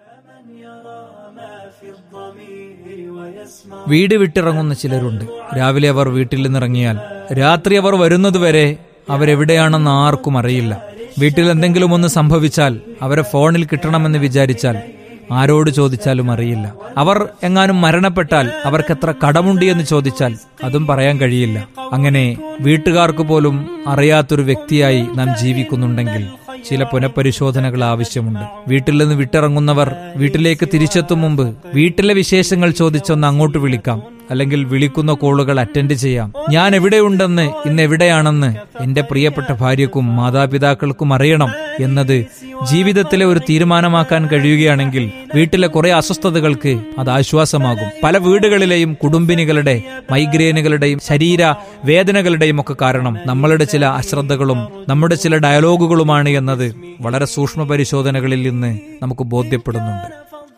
വീട് വിട്ടിറങ്ങുന്ന ചിലരുണ്ട് രാവിലെ അവർ വീട്ടിൽ നിന്നിറങ്ങിയാൽ രാത്രി അവർ വരുന്നതുവരെ അവരെവിടെയാണെന്ന് ആർക്കും അറിയില്ല വീട്ടിൽ എന്തെങ്കിലും ഒന്ന് സംഭവിച്ചാൽ അവരെ ഫോണിൽ കിട്ടണമെന്ന് വിചാരിച്ചാൽ ആരോട് ചോദിച്ചാലും അറിയില്ല അവർ എങ്ങാനും മരണപ്പെട്ടാൽ അവർക്കെത്ര കടമുണ്ട് എന്ന് ചോദിച്ചാൽ അതും പറയാൻ കഴിയില്ല അങ്ങനെ വീട്ടുകാർക്ക് പോലും അറിയാത്തൊരു വ്യക്തിയായി നാം ജീവിക്കുന്നുണ്ടെങ്കിൽ ചില പുനഃപരിശോധനകൾ ആവശ്യമുണ്ട് വീട്ടിൽ നിന്ന് വിട്ടിറങ്ങുന്നവർ വീട്ടിലേക്ക് തിരിച്ചെത്തും മുമ്പ് വീട്ടിലെ വിശേഷങ്ങൾ ചോദിച്ചൊന്ന് അങ്ങോട്ട് വിളിക്കാം അല്ലെങ്കിൽ വിളിക്കുന്ന കോളുകൾ അറ്റൻഡ് ചെയ്യാം ഞാൻ എവിടെയുണ്ടെന്ന് ഇന്ന് എവിടെയാണെന്ന് എന്റെ പ്രിയപ്പെട്ട ഭാര്യക്കും മാതാപിതാക്കൾക്കും അറിയണം എന്നത് ജീവിതത്തിലെ ഒരു തീരുമാനമാക്കാൻ കഴിയുകയാണെങ്കിൽ വീട്ടിലെ കുറെ അസ്വസ്ഥതകൾക്ക് അത് ആശ്വാസമാകും പല വീടുകളിലെയും കുടുംബിനികളുടെ മൈഗ്രെയിനുകളുടെയും ശരീര വേദനകളുടെയും ഒക്കെ കാരണം നമ്മളുടെ ചില അശ്രദ്ധകളും നമ്മുടെ ചില ഡയലോഗുകളുമാണ് എന്നത് വളരെ സൂക്ഷ്മ പരിശോധനകളിൽ നിന്ന് നമുക്ക് ബോധ്യപ്പെടുന്നുണ്ട്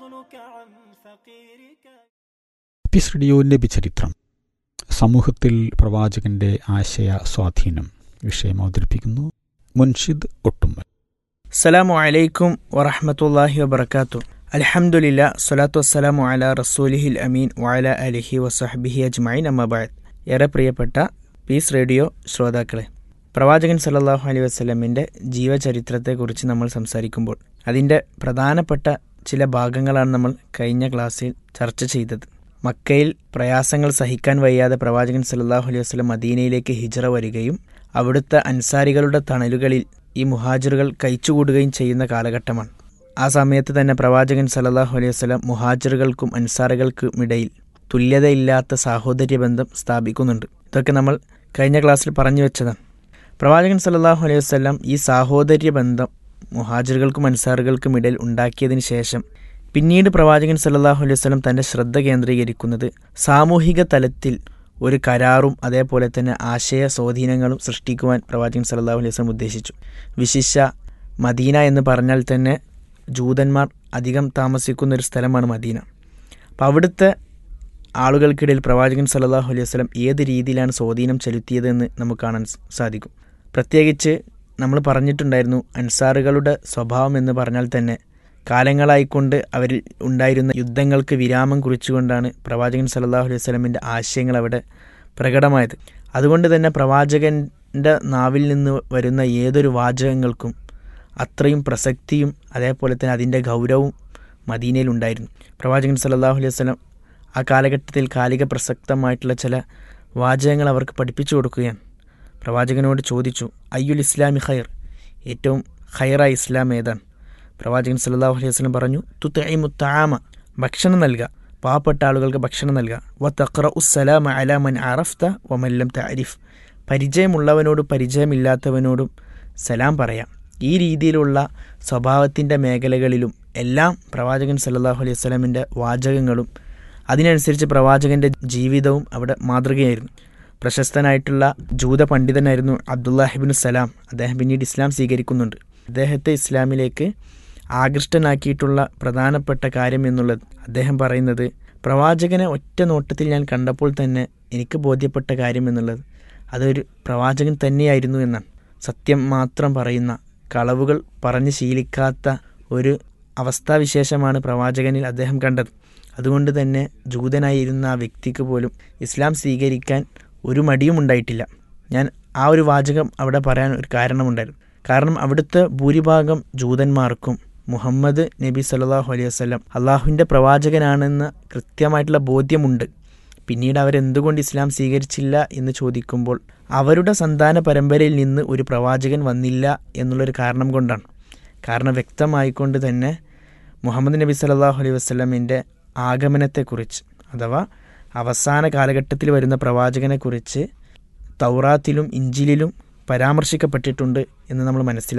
പീസ് റേഡിയോന്റെ ചരിത്രം സമൂഹത്തിൽ പ്രവാചകന്റെ ആശയ സ്വാധീനം വിഷയം അവതരിപ്പിക്കുന്നു മുൻഷിദ് ഒട്ടുമ്മൽ അസ്സലാമു അലൈക്കും വറഹമത്തല്ലാഹി വബർക്കാത്തു അൽഹംദുലില്ല സ്വലാത്തു വസ്സലാമു അല റസൂലിഹിൽ അമീൻ വഅല അലിഹി വസഹബിഹി അജ്മൈൻ അമ്മബായത് ഏറെ പ്രിയപ്പെട്ട പീസ് റേഡിയോ ശ്രോതാക്കളെ പ്രവാചകൻ സല്ലല്ലാഹു അലൈഹി വസ്ലമിൻ്റെ ജീവചരിത്രത്തെക്കുറിച്ച് നമ്മൾ സംസാരിക്കുമ്പോൾ അതിൻ്റെ പ്രധാനപ്പെട്ട ചില ഭാഗങ്ങളാണ് നമ്മൾ കഴിഞ്ഞ ക്ലാസ്സിൽ ചർച്ച ചെയ്തത് മക്കയിൽ പ്രയാസങ്ങൾ സഹിക്കാൻ വയ്യാതെ പ്രവാചകൻ സല്ലല്ലാഹു അലൈഹി വസ്ലം മദീനയിലേക്ക് ഹിജറ വരികയും അവിടുത്തെ അൻസാരികളുടെ തണലുകളിൽ ഈ മുഹാജിറുകൾ കഴിച്ചുകൂടുകയും ചെയ്യുന്ന കാലഘട്ടമാണ് ആ സമയത്ത് തന്നെ പ്രവാചകൻ സല്ലല്ലാഹു അലൈഹി വസ്ലം മുഹാജിറുകൾക്കും അൻസാറുകൾക്കും ഇടയിൽ തുല്യതയില്ലാത്ത സാഹോദര്യ ബന്ധം സ്ഥാപിക്കുന്നുണ്ട് ഇതൊക്കെ നമ്മൾ കഴിഞ്ഞ ക്ലാസ്സിൽ പറഞ്ഞു വെച്ചതാണ് പ്രവാചകൻ സല്ലല്ലാഹു അലൈഹി വസ്ലം ഈ സാഹോദര്യ ബന്ധം മുഹാജിറുകൾക്കും അൻസാറുകൾക്കും ഇടയിൽ ഉണ്ടാക്കിയതിന് ശേഷം പിന്നീട് പ്രവാചകൻ സല്ലല്ലാഹു അലൈഹി വസ്ലം തൻ്റെ ശ്രദ്ധ കേന്ദ്രീകരിക്കുന്നത് സാമൂഹിക തലത്തിൽ ഒരു കരാറും അതേപോലെ തന്നെ ആശയ സ്വാധീനങ്ങളും സൃഷ്ടിക്കുവാൻ പ്രവാചകൻ സല്ലല്ലാഹു അലൈഹി വസല്ലം ഉദ്ദേശിച്ചു വിശിഷ്യ മദീന എന്ന് പറഞ്ഞാൽ തന്നെ ജൂതന്മാർ അധികം താമസിക്കുന്ന ഒരു സ്ഥലമാണ് മദീന അപ്പം അവിടുത്തെ ആളുകൾക്കിടയിൽ പ്രവാചകൻ സല്ലല്ലാഹു അലൈഹി വസല്ലം ഏത് രീതിയിലാണ് സ്വാധീനം ചെലുത്തിയതെന്ന് നമുക്ക് കാണാൻ സാധിക്കും പ്രത്യേകിച്ച് നമ്മൾ പറഞ്ഞിട്ടുണ്ടായിരുന്നു അൻസാറുകളുടെ സ്വഭാവം എന്ന് പറഞ്ഞാൽ തന്നെ കാലങ്ങളായിക്കൊണ്ട് അവരിൽ ഉണ്ടായിരുന്ന യുദ്ധങ്ങൾക്ക് വിരാമം കുറിച്ചുകൊണ്ടാണ് പ്രവാചകൻ സല്ലല്ലാഹു അലൈഹി വസല്ലമിൻ്റെ ആശയങ്ങൾ അവിടെ പ്രകടമായത് അതുകൊണ്ട് തന്നെ പ്രവാചകൻ്റെ നാവിൽ നിന്ന് വരുന്ന ഏതൊരു വാചകങ്ങൾക്കും അത്രയും പ്രസക്തിയും അതേപോലെ തന്നെ അതിൻ്റെ ഗൗരവവും മദീനയിൽ ഉണ്ടായിരുന്നു പ്രവാചകൻ സല്ലല്ലാഹു അലൈഹി വസല്ലം ആ കാലഘട്ടത്തിൽ കാലിക പ്രസക്തമായിട്ടുള്ള ചില വാചകങ്ങൾ അവർക്ക് പഠിപ്പിച്ചു കൊടുക്കുകയാണ് പ്രവാചകനോട് ചോദിച്ചു അയ്യുൽ ഇസ്ലാമി ഖൈർ ഏറ്റവും ഖൈറായ ഇസ്ലാം ഏതാണ് പ്രവാചകൻ സല്ലല്ലാഹു അലൈഹി വസല്ലം പറഞ്ഞു തുതഇമു തആമ ഭക്ഷണം നൽകുക പാവപ്പെട്ട ആളുകൾക്ക് ഭക്ഷണം നൽകുക വ തഖറ ഉസ്സലാമ അല മൻ അറഫ്ത വ മൻ ലം തഅരിഫ് പരിചയമുള്ളവനോടും പരിചയമില്ലാത്തവനോടും സലാം പറയാം ഈ രീതിയിലുള്ള സ്വഭാവത്തിൻ്റെ മേഖലകളിലും എല്ലാം പ്രവാചകൻ സല്ലല്ലാഹു അലൈഹി വസല്ലമിൻ്റെ വാചകങ്ങളും അതിനനുസരിച്ച് പ്രവാചകൻ്റെ ജീവിതവും അവിടെ മാതൃകയായിരുന്നു പ്രശസ്തനായിട്ടുള്ള ജൂത പണ്ഡിതനായിരുന്നു അബ്ദുല്ലാഹിബിൻ സലാം അദ്ദേഹം പിന്നീട് ഇസ്ലാം സ്വീകരിക്കുന്നുണ്ട് അദ്ദേഹത്തെ ഇസ്ലാമിലേക്ക് ആകൃഷ്ടനാക്കിയിട്ടുള്ള പ്രധാനപ്പെട്ട കാര്യം എന്നുള്ളത് അദ്ദേഹം പറയുന്നത് പ്രവാചകനെ ഒറ്റ നോട്ടത്തിൽ ഞാൻ കണ്ടപ്പോൾ തന്നെ എനിക്ക് ബോധ്യപ്പെട്ട കാര്യം എന്നുള്ളത് അതൊരു പ്രവാചകൻ തന്നെയായിരുന്നു എന്നാണ് സത്യം മാത്രം പറയുന്ന കളവുകൾ പറഞ്ഞ് ശീലിക്കാത്ത ഒരു അവസ്ഥാവിശേഷമാണ് പ്രവാചകനിൽ അദ്ദേഹം കണ്ടത് അതുകൊണ്ട് തന്നെ ജൂതനായിരുന്ന ആ വ്യക്തിക്ക് പോലും ഇസ്ലാം സ്വീകരിക്കാൻ ഒരു മടിയും ഉണ്ടായിട്ടില്ല ഞാൻ ആ ഒരു വാചകം അവിടെ പറയാൻ ഒരു കാരണമുണ്ടായിരുന്നു കാരണം അവിടുത്തെ ഭൂരിഭാഗം ജൂതന്മാർക്കും മുഹമ്മദ് നബി സല്ലാഹു അലൈഹി വസ്ലം അള്ളാഹുവിൻ്റെ പ്രവാചകനാണെന്ന് കൃത്യമായിട്ടുള്ള ബോധ്യമുണ്ട് പിന്നീട് അവരെന്തുകൊണ്ട് ഇസ്ലാം സ്വീകരിച്ചില്ല എന്ന് ചോദിക്കുമ്പോൾ അവരുടെ സന്താന പരമ്പരയിൽ നിന്ന് ഒരു പ്രവാചകൻ വന്നില്ല എന്നുള്ളൊരു കാരണം കൊണ്ടാണ് കാരണം വ്യക്തമായിക്കൊണ്ട് തന്നെ മുഹമ്മദ് നബി സല്ലാഹു അലൈഹി വസ്ലമിൻ്റെ ആഗമനത്തെക്കുറിച്ച് അഥവാ അവസാന കാലഘട്ടത്തിൽ വരുന്ന പ്രവാചകനെക്കുറിച്ച് തൗറാത്തിലും ഇഞ്ചിലിലും പരാമർശിക്കപ്പെട്ടിട്ടുണ്ട് എന്ന് നമ്മൾ മനസ്സിലാക്കണം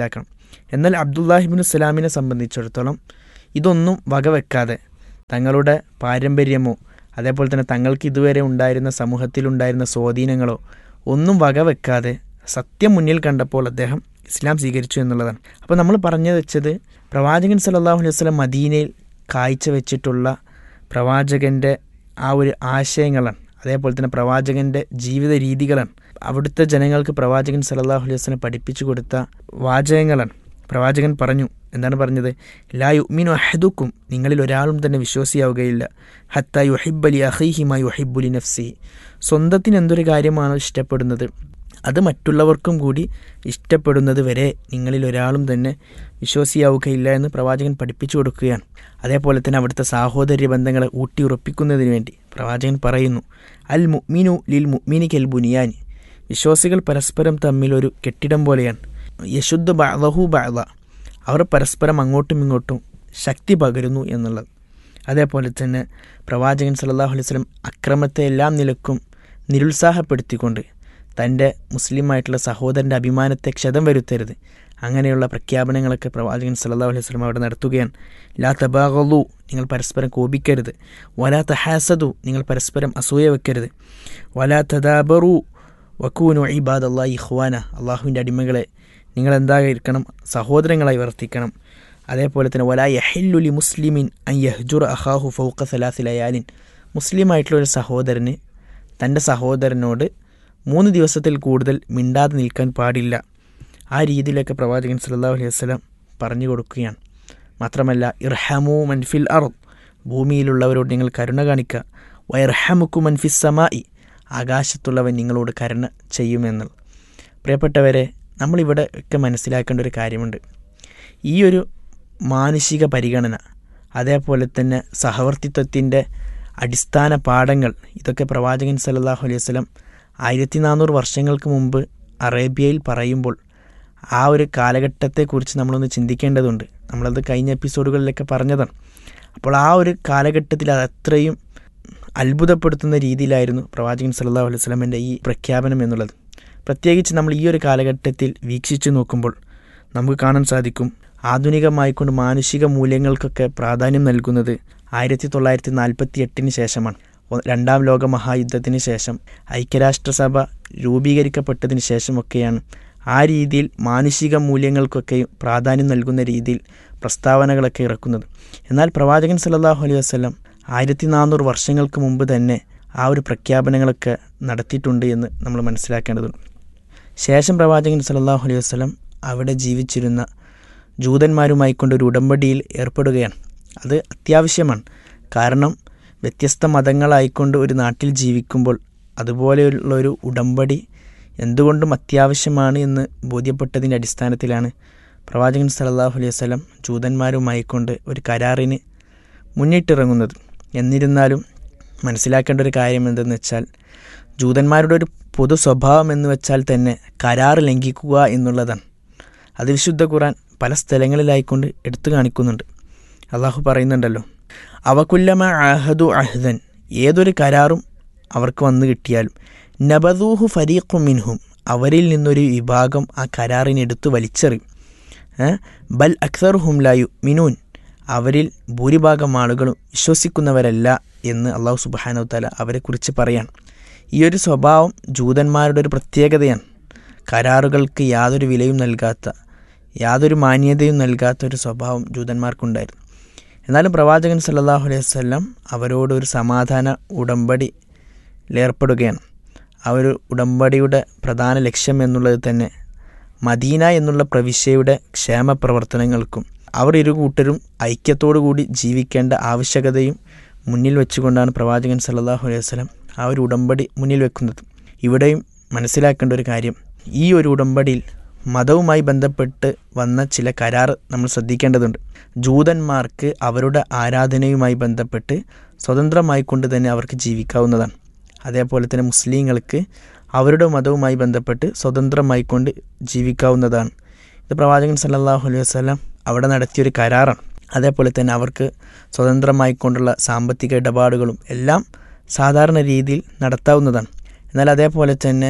എന്നാൽ അബ്ദുല്ലാഹിബിൻ സലാമിനെ സംബന്ധിച്ചിടത്തോളം ഇതൊന്നും വകവെക്കാതെ തങ്ങളുടെ പാരമ്പര്യമോ അതേപോലെ തന്നെ തങ്ങൾക്ക് ഇതുവരെ ഉണ്ടായിരുന്ന സമൂഹത്തിലുണ്ടായിരുന്ന സ്വാധീനങ്ങളോ ഒന്നും വകവെക്കാതെ സത്യം മുന്നിൽ കണ്ടപ്പോൾ അദ്ദേഹം ഇസ്ലാം സ്വീകരിച്ചു എന്നുള്ളതാണ് അപ്പോൾ നമ്മൾ പറഞ്ഞു വെച്ചത് പ്രവാചകൻ സല്ലല്ലാഹു അലൈഹി വസല്ലം മദീനയിൽ കാഴ്ചവെച്ചിട്ടുള്ള പ്രവാചകൻ്റെ ആ ഒരു ആശയങ്ങളാണ് അതേപോലെ തന്നെ പ്രവാചകൻ്റെ ജീവിത രീതികളാണ് അവിടുത്തെ ജനങ്ങൾക്ക് പ്രവാചകൻ സല്ലല്ലാഹു അലൈഹി വസല്ലം പഠിപ്പിച്ചു കൊടുത്ത വാചകങ്ങളാണ് പ്രവാചകൻ പറഞ്ഞു എന്താണ് പറഞ്ഞത് ലാ യുമിനു അഹദുക്കും നിങ്ങളിൽ ഒരാളും തന്നെ വിശ്വാസിയാവുകയില്ല ഹത്ത യുഹിബ്ബലി അഹീഹിമ യുഹിബ്ബുലി നഫ്സി സ്വന്തത്തിന് എന്തൊരു കാര്യമാണോ ഇഷ്ടപ്പെടുന്നത് അത് മറ്റുള്ളവർക്കും കൂടി ഇഷ്ടപ്പെടുന്നത് വരെ നിങ്ങളിൽ ഒരാളും തന്നെ വിശ്വാസിയാവുകയില്ല എന്ന് പ്രവാചകൻ പഠിപ്പിച്ചു കൊടുക്കുകയാണ് അതേപോലെ തന്നെ അവിടുത്തെ സാഹോദര്യ ബന്ധങ്ങളെ ഊട്ടിയുറപ്പിക്കുന്നതിന് വേണ്ടി പ്രവാചകൻ പറയുന്നു അൽ മുഅ്മിനു ലിൽ മുഅ്മിനി കെൽ ബുനിയാൻ വിശ്വാസികൾ പരസ്പരം തമ്മിൽ ഒരു കെട്ടിടം പോലെയാണ് യശുദ്ധ ബഅദഹു ബഅദ അവർ പരസ്പരം അങ്ങോട്ടും ഇങ്ങോട്ടും ശക്തി പകരുന്നു എന്നുള്ളത് അതേപോലെ തന്നെ പ്രവാചകൻ സല്ലല്ലാഹു അലൈഹി വസല്ലം അക്രമത്തെ എല്ലാം നിലക്കും നിരുത്സാഹപ്പെടുത്തിക്കൊണ്ട് തൻ്റെ മുസ്ലിമായിട്ടുള്ള സഹോദരൻ്റെ അഭിമാനത്തെ ക്ഷതം വരുത്തരുത് അങ്ങനെയുള്ള പ്രഖ്യാപനങ്ങളൊക്കെ പ്രവാചകൻ സല്ലല്ലാഹു അലൈഹി വസല്ലം അവിടെ നടത്തുകയാണ് ലാ തബാഗലു നിങ്ങൾ പരസ്പരം കോപിക്കരുത് വലാ തഹാസദു നിങ്ങൾ പരസ്പരം അസൂയ വെക്കരുത് വലാ തദാബറു വക്കൂനു ഇബാദ് അള്ളാഹി ഇഖ്വാന അള്ളാഹുവിൻ്റെ അടിമകളെ നിങ്ങൾ എന്തായിരിക്കണം സഹോദരങ്ങളായി വർത്തിക്കണം അതേപോലെ തന്നെ വലാ യഹില്ലുലി മുസ്ലിമിൻ അൻ യഹ്ജുർ അഹാഹു ഫൗക്ക സലാസി ലയാലിൻ മുസ്ലിമായിട്ടുള്ള ഒരു സഹോദരന് തൻ്റെ സഹോദരനോട് മൂന്ന് ദിവസത്തിൽ കൂടുതൽ മിണ്ടാതെ നിൽക്കാൻ പാടില്ല ആ രീതിയിലൊക്കെ പ്രവാചകൻ സല്ലല്ലാഹു അലൈഹി വസല്ലം പറഞ്ഞു കൊടുക്കുകയാണ് മാത്രമല്ല ഇർഹമു മൻഫിൽ അർ ഭൂമിയിലുള്ളവരോട് നിങ്ങൾ കരുണ കാണിക്കുക വയർഹമുക്കു മൻഫിസ് സമായി ആകാശത്തുള്ളവൻ നിങ്ങളോട് കരുണ ചെയ്യുമെന്നുള്ളത് പ്രിയപ്പെട്ടവരെ നമ്മളിവിടെ ഒക്കെ മനസ്സിലാക്കേണ്ട ഒരു കാര്യമുണ്ട് ഈ ഒരു മാനുഷിക പരിഗണന അതേപോലെ തന്നെ സഹവർത്തിത്വത്തിൻ്റെ അടിസ്ഥാന പാഠങ്ങൾ ഇതൊക്കെ പ്രവാചകൻ സല്ലല്ലാഹു അലൈഹി വസല്ലം ആയിരത്തി നാനൂറ് വർഷങ്ങൾക്ക് മുമ്പ് അറേബ്യയിൽ പറയുമ്പോൾ ആ ഒരു കാലഘട്ടത്തെക്കുറിച്ച് നമ്മളൊന്ന് ചിന്തിക്കേണ്ടതുണ്ട് നമ്മളത് കഴിഞ്ഞ എപ്പിസോഡുകളിലൊക്കെ പറഞ്ഞതാണ് അപ്പോൾ ആ ഒരു കാലഘട്ടത്തിൽ അത് അത്രയും അത്ഭുതപ്പെടുത്തുന്ന രീതിയിലായിരുന്നു പ്രവാചകൻ സല്ലല്ലാഹു അലൈഹി വസല്ലമൻ്റെ ഈ പ്രഖ്യാപനം എന്നുള്ളത് പ്രത്യേകിച്ച് നമ്മൾ ഈ ഒരു കാലഘട്ടത്തിൽ വീക്ഷിച്ചു നോക്കുമ്പോൾ നമുക്ക് കാണാൻ സാധിക്കും ആധുനികമായിക്കൊണ്ട് മാനുഷിക മൂല്യങ്ങൾക്കൊക്കെ പ്രാധാന്യം നൽകുന്നത് ആയിരത്തി തൊള്ളായിരത്തി നാൽപ്പത്തി എട്ടിന് ശേഷമാണ് ഒ- രണ്ടാം ലോക മഹായുദ്ധത്തിന് ശേഷം ഐക്യരാഷ്ട്രസഭ രൂപീകരിക്കപ്പെട്ടതിന് ശേഷമൊക്കെയാണ് ആ രീതിയിൽ മാനുഷിക മൂല്യങ്ങൾക്കൊക്കെ പ്രാധാന്യം നൽകുന്ന രീതിയിൽ പ്രസ്താവനകളൊക്കെ ഇറക്കുന്നത് എന്നാൽ പ്രവാചകൻ സല്ലല്ലാഹു അലൈഹി വസല്ലം ആയിരത്തി നാനൂറ് വർഷങ്ങൾക്ക് മുമ്പ് തന്നെ ആ ഒരു പ്രഖ്യാപനങ്ങളൊക്കെ നടത്തിയിട്ടുണ്ട് എന്ന് നമ്മൾ മനസ്സിലാക്കേണ്ടതുണ്ട് ശേഷം പ്രവാചകൻ സല്ലല്ലാഹു അലൈഹി വസല്ലം അവിടെ ജീവിച്ചിരുന്ന ജൂതന്മാരുമായി കൊണ്ടൊരു ഉടമ്പടിയിൽ ഏർപ്പെടുകയാണ് അത് അത്യാവശ്യമാണ് കാരണം വ്യത്യസ്ത മതങ്ങളായിക്കൊണ്ട് ഒരു നാട്ടിൽ ജീവിക്കുമ്പോൾ അതുപോലെയുള്ള ഒരു ഉടമ്പടി എന്തുകൊണ്ടും അത്യാവശ്യമാണ് എന്ന് ബോധ്യപ്പെട്ടതിൻ്റെ അടിസ്ഥാനത്തിലാണ് പ്രവാചകൻ സല്ലല്ലാഹു അലൈഹി വസല്ലം ജൂതന്മാരുമായിക്കൊണ്ട് ഒരു കരാറിന് മുന്നിട്ടിറങ്ങുന്നത് എന്നിരുന്നാലും മനസ്സിലാക്കേണ്ട ഒരു കാര്യം എന്തെന്ന് വെച്ചാൽ ജൂതന്മാരുടെ ഒരു പൊതു സ്വഭാവം എന്ന് വെച്ചാൽ തന്നെ കരാർ ലംഘിക്കുക എന്നുള്ളതാണ് അത് വിശുദ്ധ ഖുറാൻ പല സ്ഥലങ്ങളിലായിക്കൊണ്ട് എടുത്തു കാണിക്കുന്നുണ്ട് അള്ളാഹു പറയുന്നുണ്ടല്ലോ അവകുല്ലമ അഹദു അഹ്ദൻ ഏതൊരു കരാറും അവർക്ക് വന്നു കിട്ടിയാലും നബദൂഹു ഫരീഖു മിൻഹും അവരിൽ നിന്നൊരു വിഭാഗം ആ കരാറിനെ എടുത്തു വലിച്ചെറിയും ഏ? ബൽ അക്സർ ഹുംലായു മിനൂൻ അവരിൽ ഭൂരിഭാഗം ആളുകളും വിശ്വസിക്കുന്നവരല്ല എന്ന് അള്ളാഹു സുബാനു താല അവരെക്കുറിച്ച് പറയാണ് ഈ ഒരു സ്വഭാവം ജൂതന്മാരുടെ ഒരു പ്രത്യേകതയാണ് കരാറുകൾക്ക് യാതൊരു വിലയും നൽകാത്ത യാതൊരു മാന്യതയും നൽകാത്ത ഒരു സ്വഭാവം ജൂതന്മാർക്കുണ്ടായിരുന്നു എന്നാലും പ്രവാചകൻ സല്ലല്ലാഹു അലൈഹി വസല്ലം അവരോട് ഒരു സമാധാന ഉടമ്പടി ഏർപ്പെടുകയാണ് ആ ഒരു ഉടമ്പടിയുടെ പ്രധാന ലക്ഷ്യം എന്നുള്ളത് തന്നെ മദീന എന്നുള്ള പ്രവിശ്യയുടെ ക്ഷേമ പ്രവർത്തനങ്ങൾക്കും അവർ ഇരു കൂട്ടരും ഐക്യത്തോടു കൂടി ജീവിക്കേണ്ട ആവശ്യകതയും മുന്നിൽ വെച്ചുകൊണ്ടാണ് പ്രവാചകൻ സല്ലല്ലാഹു അലൈഹി വസല്ലം ആ ഒരു ഉടമ്പടി മുന്നിൽ വെക്കുന്നത് ഇവിടെയും മനസ്സിലാക്കേണ്ട ഒരു കാര്യം ഈ ഒരു ഉടമ്പടിയിൽ മതവുമായി ബന്ധപ്പെട്ട് വന്ന ചില കരാർ നമ്മൾ ശ്രദ്ധിക്കേണ്ടതുണ്ട് ജൂതന്മാർക്ക് അവരുടെ ആരാധനയുമായി ബന്ധപ്പെട്ട് സ്വതന്ത്രമായി കൊണ്ട് തന്നെ അവർക്ക് ജീവിക്കാവുന്നതാണ് അതേപോലെ തന്നെ മുസ്ലിങ്ങൾക്ക് അവരുടെ മതവുമായി ബന്ധപ്പെട്ട് സ്വതന്ത്രമായി കൊണ്ട് ജീവിക്കാവുന്നതാണ് ഇത് പ്രവാചകൻ സല്ലല്ലാഹു അലൈഹി വസല്ലം അവിടെ നടത്തിയൊരു കരാറാണ് അതേപോലെ തന്നെ അവർക്ക് സ്വതന്ത്രമായി കൊണ്ടുള്ള സാമ്പത്തിക ഇടപാടുകളും എല്ലാം സാധാരണ രീതിയിൽ നടത്താവുന്നതാണ് എന്നാൽ അതേപോലെ തന്നെ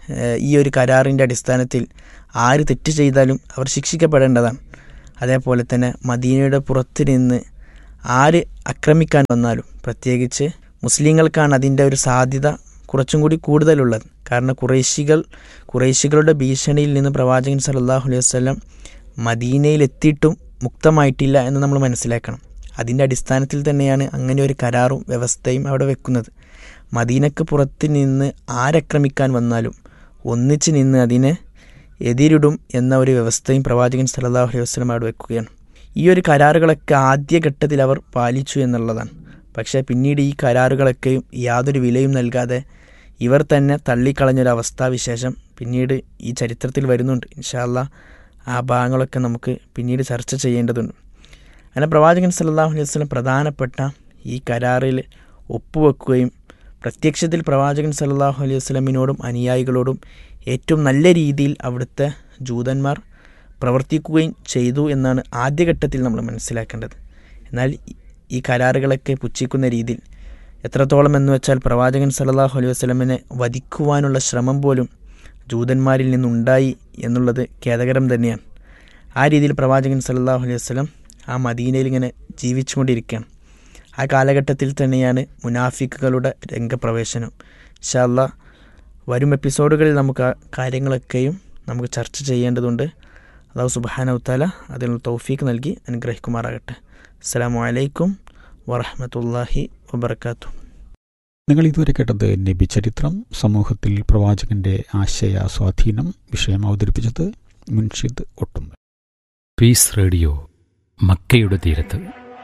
ഏഹ്, ഈ ഒരു കരാറിൻ്റെ അടിസ്ഥാനത്തിൽ ആര് തെറ്റ് ചെയ്താലും അവർ ശിക്ഷിക്കപ്പെടേണ്ടതാണ് അതേപോലെ തന്നെ മദീനയുടെ പുറത്ത് നിന്ന് ആര് ആക്രമിക്കാൻ വന്നാലും പ്രത്യേകിച്ച് മുസ്ലിങ്ങൾക്കാണ് അതിൻ്റെ ഒരു സാധ്യത കുറച്ചും കൂടി കൂടുതലുള്ളത് കാരണം കുറേശികൾ കുറേശികളുടെ ഭീഷണിയിൽ നിന്ന് പ്രവാചകൻ സല്ലല്ലാഹു അലൈഹി വസല്ലം മദീനയിലെത്തിയിട്ടും മുക്തമായിട്ടില്ല എന്ന് നമ്മൾ മനസ്സിലാക്കണം അതിൻ്റെ അടിസ്ഥാനത്തിൽ തന്നെയാണ് അങ്ങനെ ഒരു കരാറും വ്യവസ്ഥയും അവിടെ വെക്കുന്നത് മദീനക്ക് പുറത്ത് നിന്ന് ആരക്രമിക്കാൻ വന്നാലും ഒന്നിച്ച് നിന്ന് അതിനെ എതിരിടും എന്ന ഒരു വ്യവസ്ഥയും പ്രവാചകൻ സല്ലല്ലാഹു അലൈഹി വസല്ലം അവിടെ വെക്കുകയാണ് ഈ ഒരു കരാറുകളൊക്കെ ആദ്യഘട്ടത്തിൽ അവർ പാലിച്ചു എന്നുള്ളതാണ് പക്ഷേ പിന്നീട് ഈ കരാറുകളൊക്കെയും യാതൊരു വിലയും നൽകാതെ ഇവർ തന്നെ തള്ളിക്കളഞ്ഞൊരു അവസ്ഥാവിശേഷം പിന്നീട് ഈ ചരിത്രത്തിൽ വരുന്നുണ്ട് ഇൻഷാല്ല ആ ഭാഗങ്ങളൊക്കെ നമുക്ക് പിന്നീട് ചർച്ച ചെയ്യേണ്ടതുണ്ട് അങ്ങനെ പ്രവാചകൻ സല്ലല്ലാഹു അലൈഹി വസല്ലം പ്രധാനപ്പെട്ട ഈ കരാറിൽ ഒപ്പുവെക്കുകയും പ്രത്യക്ഷത്തിൽ പ്രവാചകൻ സല്ലല്ലാഹു അലൈഹി വസല്ലമിനോടും അനുയായികളോടും ഏറ്റവും നല്ല രീതിയിൽ അവിടുത്തെ ജൂതന്മാർ പ്രവർത്തിക്കുകയും ചെയ്തു എന്നാണ് ആദ്യഘട്ടത്തിൽ നമ്മൾ മനസ്സിലാക്കേണ്ടത് എന്നാൽ ഈ- ഈ കരാറുകളൊക്കെ പുച്ഛിക്കുന്ന രീതിയിൽ എത്രത്തോളം എന്ന് വെച്ചാൽ പ്രവാചകൻ സല്ലല്ലാഹു അലൈഹി വസല്ലമിനെ വധിക്കുവാനുള്ള ശ്രമം പോലും ജൂതന്മാരിൽ നിന്നുണ്ടായി എന്നുള്ളത് ഖേദകരം തന്നെയാണ് ആ രീതിയിൽ പ്രവാചകൻ സല്ലല്ലാഹു അലൈഹി വസല്ലം ആ മദീനയിൽ ഇങ്ങനെ ജീവിച്ചുകൊണ്ടിരിക്കുകയാണ് ആ കാലഘട്ടത്തിൽ തന്നെയാണ് മുനാഫിക്കുകളുടെ രംഗപ്രവേശനം ഇൻഷാല്ല വരും എപ്പിസോഡുകളിൽ നമുക്ക് ആ കാര്യങ്ങളൊക്കെയും നമുക്ക് ചർച്ച ചെയ്യേണ്ടതുണ്ട് അള്ളാഹു സുബ്ഹാനഹു തആല അതിനുള്ള തൗഫീക്ക് നൽകി അനുഗ്രഹിക്കുമാറാകട്ടെ അസ്സലാമു അലൈക്കും വറഹ്മത്തുള്ളാഹി വബർക്കാത്തു നിങ്ങൾ ഇതുവരെ കേട്ടത് നബി ചരിത്രം സമൂഹത്തിൽ പ്രവാചകന്റെ ആശയ സ്വാധീനം വിഷയം അവതരിപ്പിച്ചത് മുൻഷിദ് ഒട്ടും പീസ് റേഡിയോ മക്കയുടെ തീരത്ത്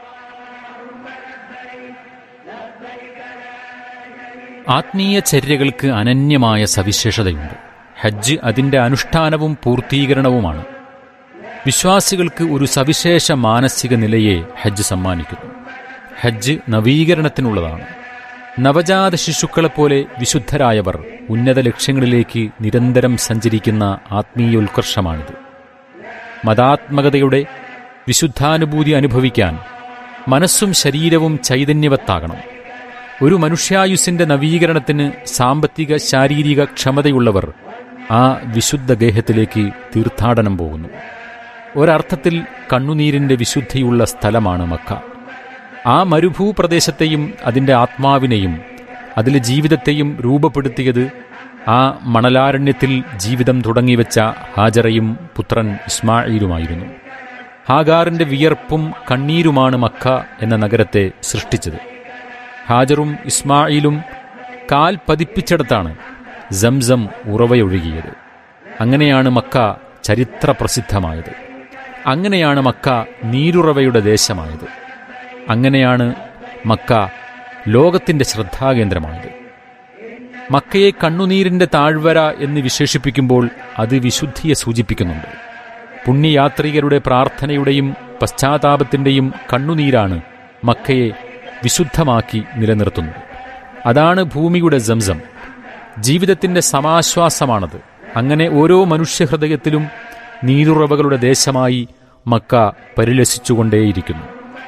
ആത്മീയ ചര്യകൾക്ക് അനന്യമായ സവിശേഷതയുണ്ട് ഹജ്ജ് അതിന്റെ അനുഷ്ഠാനവും പൂർത്തീകരണവുമാണ് വിശ്വാസികൾക്ക് ഒരു സവിശേഷ മാനസിക നിലയെ ഹജ്ജ് സമ്മാനിക്കുന്നു ഹജ്ജ് നവീകരണത്തിനുള്ളതാണ് നവജാത ശിശുക്കളെപ്പോലെ വിശുദ്ധരായവർ ഉന്നത ലക്ഷ്യങ്ങളിലേക്ക് നിരന്തരം സഞ്ചരിക്കുന്ന ആത്മീയ ഉത്കർഷമാണിത് മതാത്മകതയുടെ വിശുദ്ധാനുഭൂതി അനുഭവിക്കാൻ മനസ്സും ശരീരവും ചൈതന്യവത്താകണം ഒരു മനുഷ്യായുസിന്റെ നവീകരണത്തിന് സാമ്പത്തിക ശാരീരിക ക്ഷമതയുള്ളവർ ആ വിശുദ്ധ ഗേഹത്തിലേക്ക് തീർത്ഥാടനം പോകുന്നു ഒരർത്ഥത്തിൽ കണ്ണുനീരിന്റെ വിശുദ്ധിയുള്ള സ്ഥലമാണ് മക്ക ആ മരുഭൂപ്രദേശത്തെയും അതിന്റെ ആത്മാവിനെയും അതിലെ ജീവിതത്തെയും രൂപപ്പെടുത്തിയത് ആ മണലാരണ്യത്തിൽ ജീവിതം തുടങ്ങിവെച്ച ഹാജറയും പുത്രൻ ഇസ്മായിലുമായിരുന്നു ഹാഗാറിന്റെ വിയർപ്പും കണ്ണീരുമാണ് മക്ക എന്ന നഗരത്തെ സൃഷ്ടിച്ചത് ഹാജറും ഇസ്മായിലും കാൽ പതിപ്പിച്ചിടത്താണ് സംസം ഉറവയൊഴുകിയത് അങ്ങനെയാണ് മക്ക ചരിത്രപ്രസിദ്ധമായത് അങ്ങനെയാണ് മക്ക നീരുറവയുടെ ദേശമായത് അങ്ങനെയാണ് മക്ക ലോകത്തിന്റെ ശ്രദ്ധാകേന്ദ്രമായത് മക്കയെ കണ്ണുനീരിന്റെ താഴ്വര എന്ന് വിശേഷിപ്പിക്കുമ്പോൾ അത് വിശുദ്ധിയെ സൂചിപ്പിക്കുന്നുണ്ട് പുണ്യയാത്രികരുടെ പ്രാർത്ഥനയുടെയും പശ്ചാത്താപത്തിന്റെയും കണ്ണുനീരാണ് മക്കയെ വിശുദ്ധമാക്കി നിലനിർത്തുന്നത് അതാണ് ഭൂമിയുടെ സംസം ജീവിതത്തിന്റെ സമാശ്വാസമാണത് അങ്ങനെ ഓരോ മനുഷ്യഹൃദയത്തിലും നീരുറവകളുടെ ദേശമായി മക്ക പരിലസിച്ചുകൊണ്ടേയിരിക്കുന്നു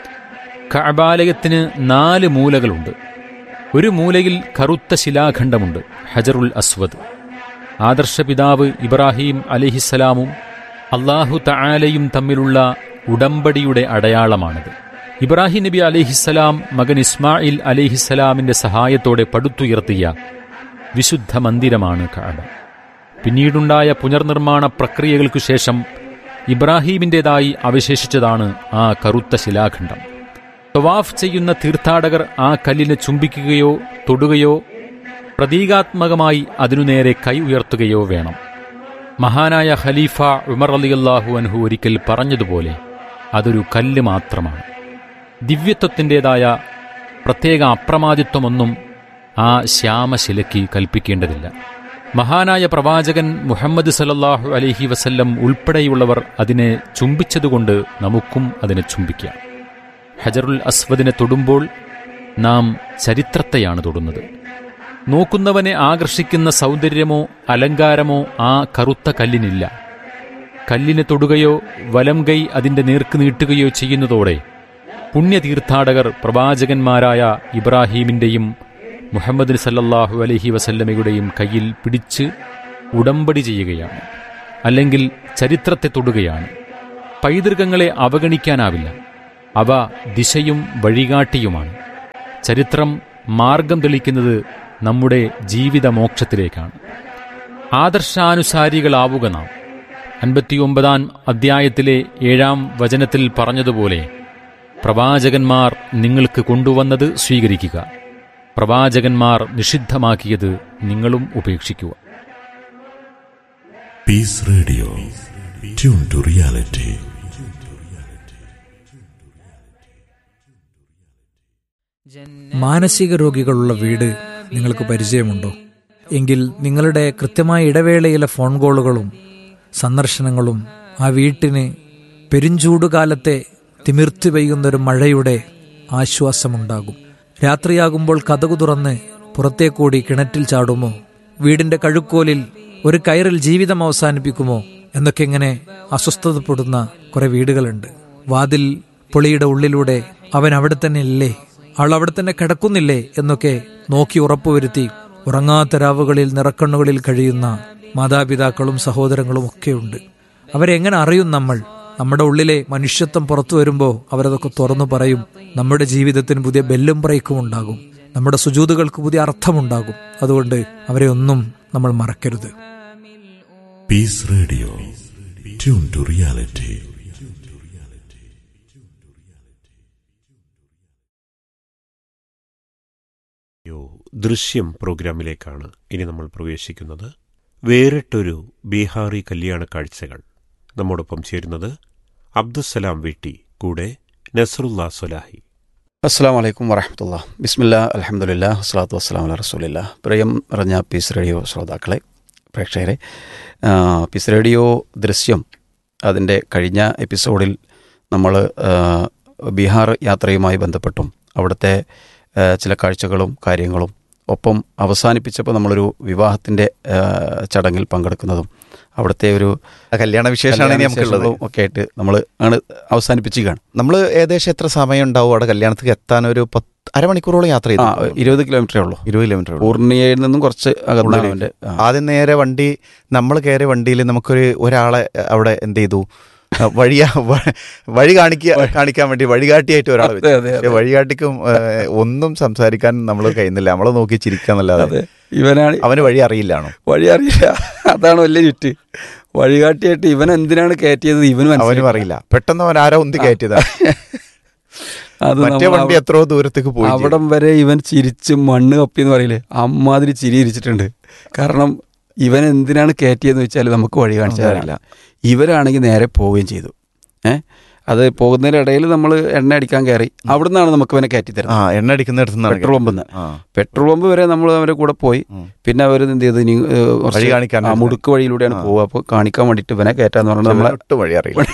കഅബാലയത്തിന് നാല് മൂലകളുണ്ട് ഒരു മൂലയിൽ കറുത്ത ശിലാഖണ്ഡമുണ്ട് ഹജറുൽ അസ്വദ് ആദർശപിതാവ് ഇബ്രാഹിം അലിഹിസലാമും അള്ളാഹു തആലയും തമ്മിലുള്ള ഉടമ്പടിയുടെ അടയാളമാണിത് ഇബ്രാഹിം നബി അലിഹിസലാം മകൻ ഇസ്മായിൽ അലിഹിസലാമിന്റെ സഹായത്തോടെ പടുത്തുയർത്തിയ വിശുദ്ധ മന്ദിരമാണ് കഅബ പിന്നീടുണ്ടായ പുനർനിർമ്മാണ പ്രക്രിയകൾക്കു ശേഷം ഇബ്രാഹീമിൻ്റെതായി അവശേഷിച്ചതാണ് ആ കറുത്ത ശിലാഖണ്ഡം തവാഫ് ചെയ്യുന്ന തീർത്ഥാടകർ ആ കല്ലിനെ ചുംബിക്കുകയോ തൊടുകയോ പ്രതീകാത്മകമായി അതിനു നേരെ കൈ ഉയർത്തുകയോ വേണം മഹാനായ ഖലീഫ ഉമർ അലിയല്ലാഹു അൻഹു ഒരിക്കൽ പറഞ്ഞതുപോലെ അതൊരു കല്ല് മാത്രമാണ് ദിവ്യത്വത്തിൻ്റെതായ പ്രത്യേക അപ്രമാദിത്വമൊന്നും ആ ശ്യാമശിലയ്ക്ക് കൽപ്പിക്കേണ്ടതില്ല മഹാനായ പ്രവാചകൻ മുഹമ്മദ് സലല്ലാഹു അലഹി വസല്ലം ഉൾപ്പെടെയുള്ളവർ അതിനെ ചുംബിച്ചതുകൊണ്ട് നമുക്കും അതിനെ ചുംബിക്കാം ഹജറുൽ അസ്വദിനെ തൊടുമ്പോൾ നാം ചരിത്രത്തെയാണ് തൊടുന്നത് നോക്കുന്നവനെ ആകർഷിക്കുന്ന സൗന്ദര്യമോ അലങ്കാരമോ ആ കറുത്ത കല്ലിനില്ല കല്ലിനെ തൊടുകയോ വലം കൈ അതിന്റെ നേർക്ക് നീട്ടുകയോ ചെയ്യുന്നതോടെ പുണ്യതീർത്ഥാടകർ പ്രവാചകന്മാരായ ഇബ്രാഹീമിന്റെയും മുഹമ്മദ് സല്ലല്ലാഹു അലഹി വസല്ലമയുടെയും കയ്യിൽ പിടിച്ച് ഉടമ്പടി ചെയ്യുകയാണ് അല്ലെങ്കിൽ ചരിത്രത്തെ തൊടുകയാണ് പൈതൃകങ്ങളെ അവഗണിക്കാനാവില്ല അവ ദിശയും വഴികാട്ടിയുമാണ് ചരിത്രം മാർഗം തെളിക്കുന്നത് നമ്മുടെ ജീവിത മോക്ഷത്തിലേക്കാണ് ആദർശാനുസാരികളാവുക നാം അൻപത്തിയൊമ്പതാം അധ്യായത്തിലെ ഏഴാം വചനത്തിൽ പറഞ്ഞതുപോലെ പ്രവാചകന്മാർ നിങ്ങൾക്ക് കൊണ്ടുവന്നത് സ്വീകരിക്കുക പ്രവാചകന്മാർ നിഷിദ്ധമാക്കിയത് നിങ്ങളും ഉപേക്ഷിക്കുക Peace Radio. Tune to reality. മാനസിക രോഗികളുള്ള വീട് നിങ്ങൾക്ക് പരിചയമുണ്ടോ എങ്കിൽ നിങ്ങളുടെ കൃത്യമായ ഇടവേളയിലെ ഫോൺ കോളുകളും സന്ദർശനങ്ങളും ആ വീട്ടിന് പെരുംചൂടുകാലത്തെ തിമിർത്തി പെയ്യുന്ന ഒരു മഴയുടെ ആശ്വാസമുണ്ടാകും രാത്രിയാകുമ്പോൾ കഥകു തുറന്ന് പുറത്തേക്കൂടി കിണറ്റിൽ ചാടുമോ വീടിന്റെ കഴുക്കോലിൽ ഒരു കയറിൽ ജീവിതം അവസാനിപ്പിക്കുമോ എന്നൊക്കെ ഇങ്ങനെ അസ്വസ്ഥതപ്പെടുന്ന കുറെ വീടുകളുണ്ട് വാതിൽ പൊളിയുടെ ഉള്ളിലൂടെ അവൻ അവിടെ തന്നെ ഇല്ലേ അവൾ അവിടെ തന്നെ കിടക്കുന്നില്ലേ എന്നൊക്കെ നോക്കി ഉറപ്പുവരുത്തി ഉറങ്ങാത്ത രാവുകളിൽ നിറക്കണ്ണുകളിൽ കഴിയുന്ന മാതാപിതാക്കളും സഹോദരങ്ങളും ഒക്കെയുണ്ട് അവരെങ്ങനെ അറിയും നമ്മൾ നമ്മുടെ ഉള്ളിലെ മനുഷ്യത്വം പുറത്തു വരുമ്പോൾ അവരതൊക്കെ തുറന്നു പറയും നമ്മുടെ ജീവിതത്തിന് പുതിയ ബെല്ലും ബ്രേക്കും ഉണ്ടാകും നമ്മുടെ സുജൂതുകൾക്ക് പുതിയ അർത്ഥമുണ്ടാകും അതുകൊണ്ട് അവരെ ഒന്നും നമ്മൾ മറക്കരുത് Peace Radio. Tune to reality. യോ ദൃശ്യം പ്രോഗ്രാമിലേക്കാണ് ഇനി നമ്മൾ പ്രവേശിക്കുന്നത് വേറിട്ടൊരു ബീഹാറി കല്യാണ കാഴ്ചകൾ നമ്മോടൊപ്പം ചേരുന്നത് അബ്ദുസലാം വീട്ടി കൂടെ നസറുല്ല സൊലാഹി അസ്സാം വലൈക്കും വറഹമത്തുള്ള ബിസ്മില്ല അലഹമുല്ല വസ്സലാത്തു വസ്സലാം അല്ല റസൂലില്ല പ്രിയം നിറഞ്ഞ പീസ് റേഡിയോ ശ്രോതാക്കളെ പ്രേക്ഷകരെ ആ, പീസ് റേഡിയോ ദൃശ്യം അതിൻ്റെ കഴിഞ്ഞ എപ്പിസോഡിൽ നമ്മൾ ആ, ബീഹാർ യാത്രയുമായി ബന്ധപ്പെട്ടും അവിടുത്തെ ആ, ചില കാഴ്ചകളും കാര്യങ്ങളും ഒപ്പം അവസാനിപ്പിച്ചപ്പോൾ നമ്മളൊരു വിവാഹത്തിൻ്റെ ആ, ചടങ്ങിൽ പങ്കെടുക്കുന്നതും അവിടുത്തെ ഒരു കല്യാണ വിശേഷമാണ് ഇനി നമുക്കുള്ളത്. വിശേഷങ്ങളും ഒക്കെ ആയിട്ട് നമ്മൾ ആണ് അവസാനിപ്പിച്ചുകയാണ് നമ്മൾ ഏകദേശം എത്ര സമയം ഉണ്ടാവും അവിടെ കല്യാണത്തിന് എത്താൻ ഒരു പത്ത് അരമണിക്കൂറോളം യാത്ര ചെയ്തു ആ, ഇരുപത് കിലോമീറ്ററേ ഉള്ളൂ ഇരുപത് കിലോമീറ്റർ പൂർണിയയിൽ നിന്നും കുറച്ച് അകന്നാണ് അവൻ്റെ ആ. ആദ്യം നേരെ വണ്ടി നമ്മൾ കയറിയ വണ്ടിയിൽ നമുക്കൊരു ഒരാളെ അവിടെ എന്ത് ചെയ്തു ആ, വഴിയാ വ- വഴി കാണിക്കുക കാണിക്കാൻ വേണ്ടി വഴികാട്ടിയായിട്ട് ഒരാളെ വെച്ചു. അതെ, അതെ, അതെ. പക്ഷേ വഴികാട്ടിക്കും ഏ, ഒന്നും സംസാരിക്കാൻ നമ്മൾ കഴിയുന്നില്ല നമ്മളെ നോക്കി ചിരിക്കാന്നല്ലാതെ ഇവനാണ് അവന് വഴി അറിയില്ലാണോ വഴി അറിയില്ല അതാണ് വലിയ ചുറ്റ് വഴികാട്ടിയായിട്ട് ഇവൻ എന്തിനാണ് കയറ്റിയത് ഇവനും അവനും അറിയില്ല പെട്ടെന്ന് അവൻ ആരോ ഉന്തി കയറ്റിയതാണ് അത് മറ്റേ നമ്മൾ വണ്ടി അവ- എത്രയോ ദൂരത്തേക്ക് പോയി ചെയ്തു. അവിടം വരെ ഇവൻ ചിരിച്ച് മണ്ണ് കപ്പി എന്ന് പറയില്ലേ അമ്മാതിരി ചിരി ഇരിച്ചിട്ടുണ്ട് കാരണം ഇവൻ എന്തിനാണ് കയറ്റിയെന്ന് വെച്ചാൽ നമുക്ക് വഴി കാണിച്ചാൽ അറിയില്ല ഇവരാണെങ്കിൽ നേരെ പോവുകയും ചെയ്തു ഏഹ് അത് പോകുന്നതിനിടയിൽ നമ്മൾ എണ്ണ അടിക്കാൻ കയറി അവിടെ നിന്നാണ് നമുക്ക് ഇവനെ കയറ്റി ആ തരുന്നത് എണ്ണ അടിക്കുന്നിടത്ത് നിന്നാണ് പെട്രോൾ പമ്പിൽ നിന്ന് ആ. പെട്രോൾ പമ്പ് വരെ നമ്മൾ അവരുടെ കൂടെ പോയി പിന്നെ അവർ എന്ത് ചെയ്തു ഇനി ഏഹ്, കുറച്ച് വഴി കാണിക്കാൻ ആ, മുടുക്ക് വഴിയിലൂടെയാണ് ആ. പോവുക അപ്പോൾ കാണിക്കാൻ വേണ്ടിയിട്ട് ഇവനെ കയറ്റാന്ന് പറഞ്ഞാൽ നമ്മളെ ഒട്ടും വഴി അറിയില്ല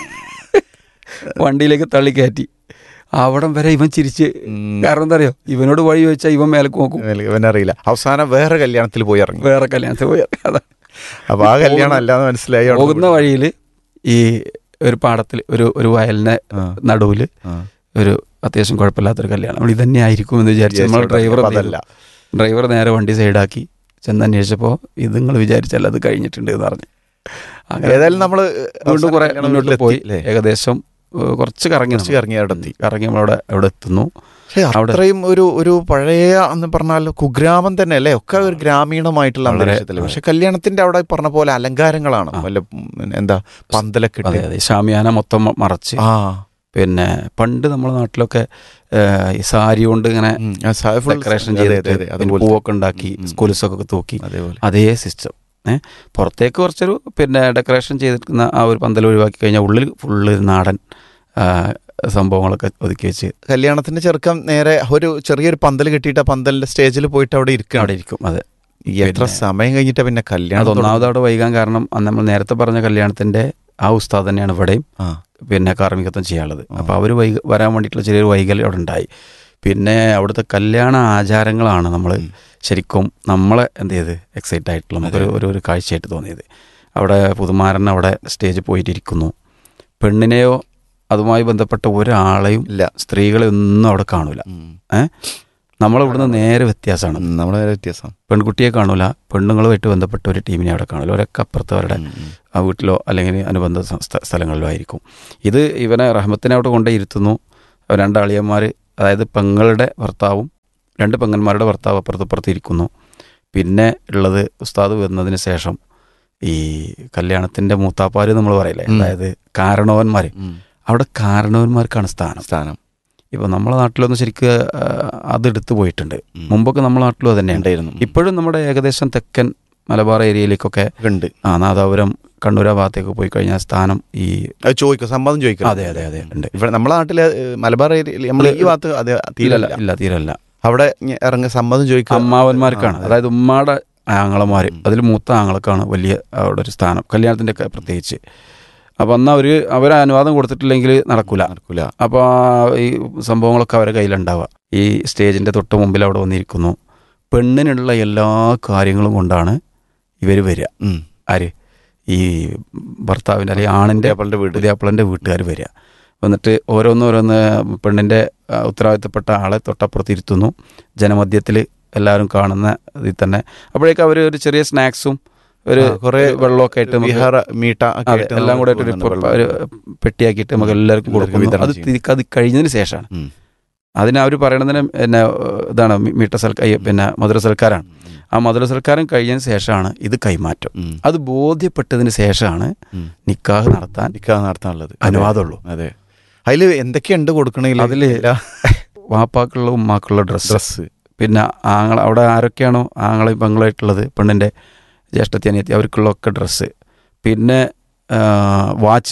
വണ്ടിയിലേക്ക് തള്ളി കയറ്റി അവിടം വരെ ഇവൻ ചിരിച്ച് കാരണം എന്താ അറിയോ ഇവനോട് വഴി ചോദിച്ചാൽ ഇവൻ മേലേക്ക് നോക്കും ഇവനറിയില്ല അവസാനം വേറെ കല്യാണത്തിൽ പോയി ഇറങ്ങി വേറെ കല്യാണത്തിൽ പോയി ഇറങ്ങി. അതാ. അപ്പൊ ആ കല്യാണം അല്ലാന്ന് മനസ്സിലായി അവിടെ പോകുന്ന വഴിയിൽ ഈ ഒരു പാടത്തിൽ ഒരു ഒരു വയലിനെ നടുവിൽ ഒരു അത്യാവശ്യം കുഴപ്പമില്ലാത്തൊരു കല്യാണം നമ്മൾ ഇതന്നെ ആയിരിക്കും എന്ന് വിചാരിച്ചു നമ്മൾ വിചാരിച്ചു. ഡ്രൈവർ അപ്പൊ അതല്ല. ഡ്രൈവർ നേരെ വണ്ടി സൈഡാക്കി ചെന്ന് അന്വേഷിച്ചപ്പോൾ ഇത് നിങ്ങൾ വിചാരിച്ചല്ല അത് കഴിഞ്ഞിട്ടുണ്ട് എന്ന് പറഞ്ഞു ഏതായാലും നമ്മള് വീണ്ടും അവസാനം കുറെ കല്യാണം മുന്നോട്ട് വീട്ടിലെത്തി, പോയി അല്ലേ? ഏകദേശം ഏഹ്, കുറച്ച് കറങ്ങി കുറച്ച് നമ്മൾ. കറങ്ങി അവിടെ എത്തി. കറങ്ങി നമ്മളവിടെ അവിടെ എത്തുന്നു പക്ഷേ അത്രയും ഒരു ഒരു പഴയ എന്ന് പറഞ്ഞാൽ കുഗ്രാമം തന്നെ അല്ലേ ഒക്കെ ഒരു ഗ്രാമീണമായിട്ടുള്ള വളരെ- അന്തരീക്ഷത്തില് പക്ഷെ കല്യാണത്തിന്റെ അവിടെ പറഞ്ഞ പോലെ അലങ്കാരങ്ങളാണ് വല്ല ഉം, എന്താ പന്തലൊക്കെ അതെ ഇട്ട് അതെ ഷാമിയാന മൊത്തം മ- മറച്ച് ആ പിന്നെ പണ്ട് നമ്മുടെ നാട്ടിലൊക്കെ ഏഹ്, ഈ സാരി കൊണ്ട് ഇങ്ങനെ ഉം, ആ സാ- full ഡെക്കറേഷൻ അതെ, അതെ, ചെയ്തിട്ട് അതെ, പിന്നെ അതുപോലത്തെ. പൂവൊക്കെ ഉണ്ടാക്കി സ്കൂൾസൊക്കെ തൂക്കി അതേപോലെ അതേ സിസ്റ്റം ഏഹ് പുറത്തേക്ക് കുറച്ചൊരു പിന്നെ ഡെക്കറേഷൻ ചെയ്തിരിക്കുന്ന ആ ഒരു പന്തൽ ഒഴിവാക്കി കഴിഞ്ഞാൽ ഉള്ളിൽ ഫുള്ള് നാടൻ ആ, സംഭവങ്ങളൊക്കെ ഒതുക്കി വെച്ച് കല്യാണത്തിന്റെ ചെറുക്കം നേരെ ഒരു ചെറിയൊരു പന്തൽ കെട്ടിയിട്ട് ആ പന്തലിന്റെ സ്റ്റേജിൽ പോയിട്ട് അവിടെ ഇരിക്കണം അവിടെ ഇരിക്കും അതെ എത്ര സമയം കഴിഞ്ഞിട്ടാ പിന്നെ കല്യാണം അത് ഒന്നാമത് തുടങ്ങുന്നത്? അവിടെ വൈകാൻ കാരണം അന്ന് നമ്മൾ നേരത്തെ പറഞ്ഞ കല്യാണത്തിന്റെ ആ ഉസ്താദ് തന്നെയാണ് ഇവിടെയും പിന്നെ കാർമ്മികത്വം ചെയ്യാനുള്ളത് അപ്പോൾ അവർ വൈക വരാൻ വേണ്ടിയിട്ടുള്ള ചെറിയൊരു വൈകൽ അവിടെ ഉണ്ടായി പിന്നെ അവിടുത്തെ കല്യാണ ആചാരങ്ങളാണ് നമ്മൾ ശരിക്കും നമ്മളെ എന്ത് ചെയ്ത് എക്സൈറ്റ് ആയിട്ടുള്ള നമുക്കൊരു ഒരു ഒരു കാഴ്ചയായിട്ട് തോന്നിയത് അവിടെ പുതുമാരൻ അവിടെ സ്റ്റേജിൽ പോയിട്ടിരിക്കുന്നു പെണ്ണിനെയോ അതുമായി ബന്ധപ്പെട്ട ഒരാളെയും ഇല്ല സ്ത്രീകളെ ഒന്നും അവിടെ കാണൂല ഏ നമ്മളിവിടുന്ന് നേരെ വ്യത്യാസമാണ് നമ്മളെ നേരെ വ്യത്യാസം പെൺകുട്ടിയെ കാണൂല പെണ്ണുങ്ങളുമായിട്ട് ബന്ധപ്പെട്ട ഒരു ടീമിനെ അവിടെ കാണൂല അവരൊക്കെ അപ്പുറത്ത് അവരുടെ ആ വീട്ടിലോ അല്ലെങ്കിൽ അനുബന്ധ സ- സ്ഥ- സ്ഥലങ്ങളിലോ ആയിരിക്കും ഇത് ഇവനെ റഹ്മത്തിനെ അവിടെ കൊണ്ടേ ഇരുത്തുന്നു രണ്ടാളിയന്മാർ അതായത് പെങ്ങളുടെ ഭർത്താവും രണ്ട് പെങ്ങന്മാരുടെ ഭർത്താവ് അപ്പുറത്തപ്പുറത്ത് ഇരിക്കുന്നു പിന്നെ ഉള്ളത് ഉസ്താദ് വന്നതിന് ശേഷം ഈ കല്യാണത്തിന്റെ മൂത്താപ്പാര് നമ്മൾ പറയില്ലേ ഉം. അതായത് കാരണവന്മാർ അവിടെ കാരണവന്മാർക്കാണ് സ്ഥാനം സ്ഥാനം ഇപ്പൊ നമ്മളെ നാട്ടിലൊന്നും ശരിക്ക് ആ, അത് എടുത്തു പോയിട്ടുണ്ട് മുമ്പൊക്കെ നമ്മളെ നാട്ടിലും അത് തന്നെയാണ് ഇപ്പോഴും നമ്മുടെ ഏകദേശം തെക്കൻ മലബാർ ഏരിയയിലേക്കൊക്കെ ഉണ്ട് ആ നാദാപുരം കണ്ണൂർ ആ ഭാഗത്തേക്ക് പോയി കഴിഞ്ഞാൽ സ്ഥാനം ഈ അത് ചോദിക്കും സമ്മതം ചോദിക്കും അതെ അതെ അതെ ഉണ്ട് ഇവിടെ നമ്മളെ നാട്ടിലെ ഏഹ്, മലബാർ ഏരിയയിൽ നമ്മൾ ഈ ഭാഗത്ത് അത് തീരല്ല ഇല്ല, ഇല്ല തീരല്ല അവിടെ ഇങ്ങ- ഇറങ്ങി സമ്മതം ചോദിക്കുക അമ്മാവന്മാർക്കാണ് ആ, അതെ. അതായത് ഉമ്മാടെ ആങ്ങളമാര് അതിൽ മൂത്ത ആങ്ങളക്കാണ് വലിയ അവിടെ ഒരു സ്ഥാനം കല്യാണത്തിന്റെ ഒക്കെ പ്രത്യേകിച്ച് അപ്പൊ അന്ന് അവര് അവരെ അനുവാദം കൊടുത്തിട്ടില്ലെങ്കിൽ നടക്കൂല നടക്കൂല അപ്പോൾ ഈ സംഭവങ്ങളൊക്കെ അവരുടെ കയ്യിലുണ്ടാവുക ഈ സ്റ്റേജിന്റെ തൊട്ട് മുമ്പിൽ അവിടെ വന്നിരിക്കുന്നു പെണ്ണിനുള്ള എല്ലാ കാര്യങ്ങളും കൊണ്ടാണ് ഇവർ വരിക ആര് ഈ ഭർത്താവിൻ്റെ അല്ലെങ്കിൽ ആണിൻ്റെ പുതിയാപ്പിളൻ്റെ വീട്ടുകാർ വരിക വന്നിട്ട് ഓരോന്നോരോന്ന് പെണ്ണിൻ്റെ ആ, ഉത്തരവാദിത്തപ്പെട്ട ആളെ തൊട്ടപ്പുറത്ത് ഇരുത്തുന്നു ജനമധ്യത്തിൽ എല്ലാവരും കാണുന്ന ഇതിൽ തന്നെ അപ്പോഴേക്കും അവർ ഒരു ചെറിയ സ്നാക്സും ഒരു ആ, കുറേ വെള്ളമൊക്കെ ആയിട്ട് നമുക്ക് വിഹാര മീട്ട ഒക്കെ അതെ, ആയിട്ട് എല്ലാം കൂടെ നമുക്ക് ഒരു കൊടുക്കുന്നുണ്ട് പൊ- ഒരു പെട്ടിയാക്കിയിട്ട് നമുക്ക് എല്ലാവർക്കും എല്ലാവർക്കും കൊടുക്കുന്നു വിതരണം അത് ചെയ്യും. തിരിക്ക് അത് കഴിഞ്ഞതിന് ശേഷമാണ് അതിന് അവർ പറയണതിന് പിന്നെ ഇതാണ് മി- മീട്ട സൽക്ക ഈ പിന്നെ മധുര സൽക്കാരാണ് ആ മധുര സൽക്കാരം കഴിഞ്ഞതിന് ശേഷമാണ് ഇത് കൈമാറ്റം അത് ബോധ്യപ്പെട്ടതിന് ശേഷമാണ് നിക്കാഹ് നടത്താൻ നിക്കാഹ് നടത്താനുള്ളത് അനുവാദമുള്ളൂ അതെ അതിൽ എന്തൊക്കെയുണ്ട് കൊടുക്കണമെങ്കിൽ അതില് വാപ്പാക്കുള്ള ഉമ്മാക്കുള്ള ഡ്രസ്സ് ഡ്രസ്സ് പിന്നെ ആങ്ങള അവിടെ ആരൊക്കെയാണോ ആങ്ങളെയും പെങ്ങളായിട്ടുള്ളത് പെണ്ണിൻ്റെ ജ്യേഷ്ഠത്തി അനിയത്തി അവർക്കുള്ള ഒക്കെ ഡ്രസ്സ് പിന്നെ ആ, വാച്ച്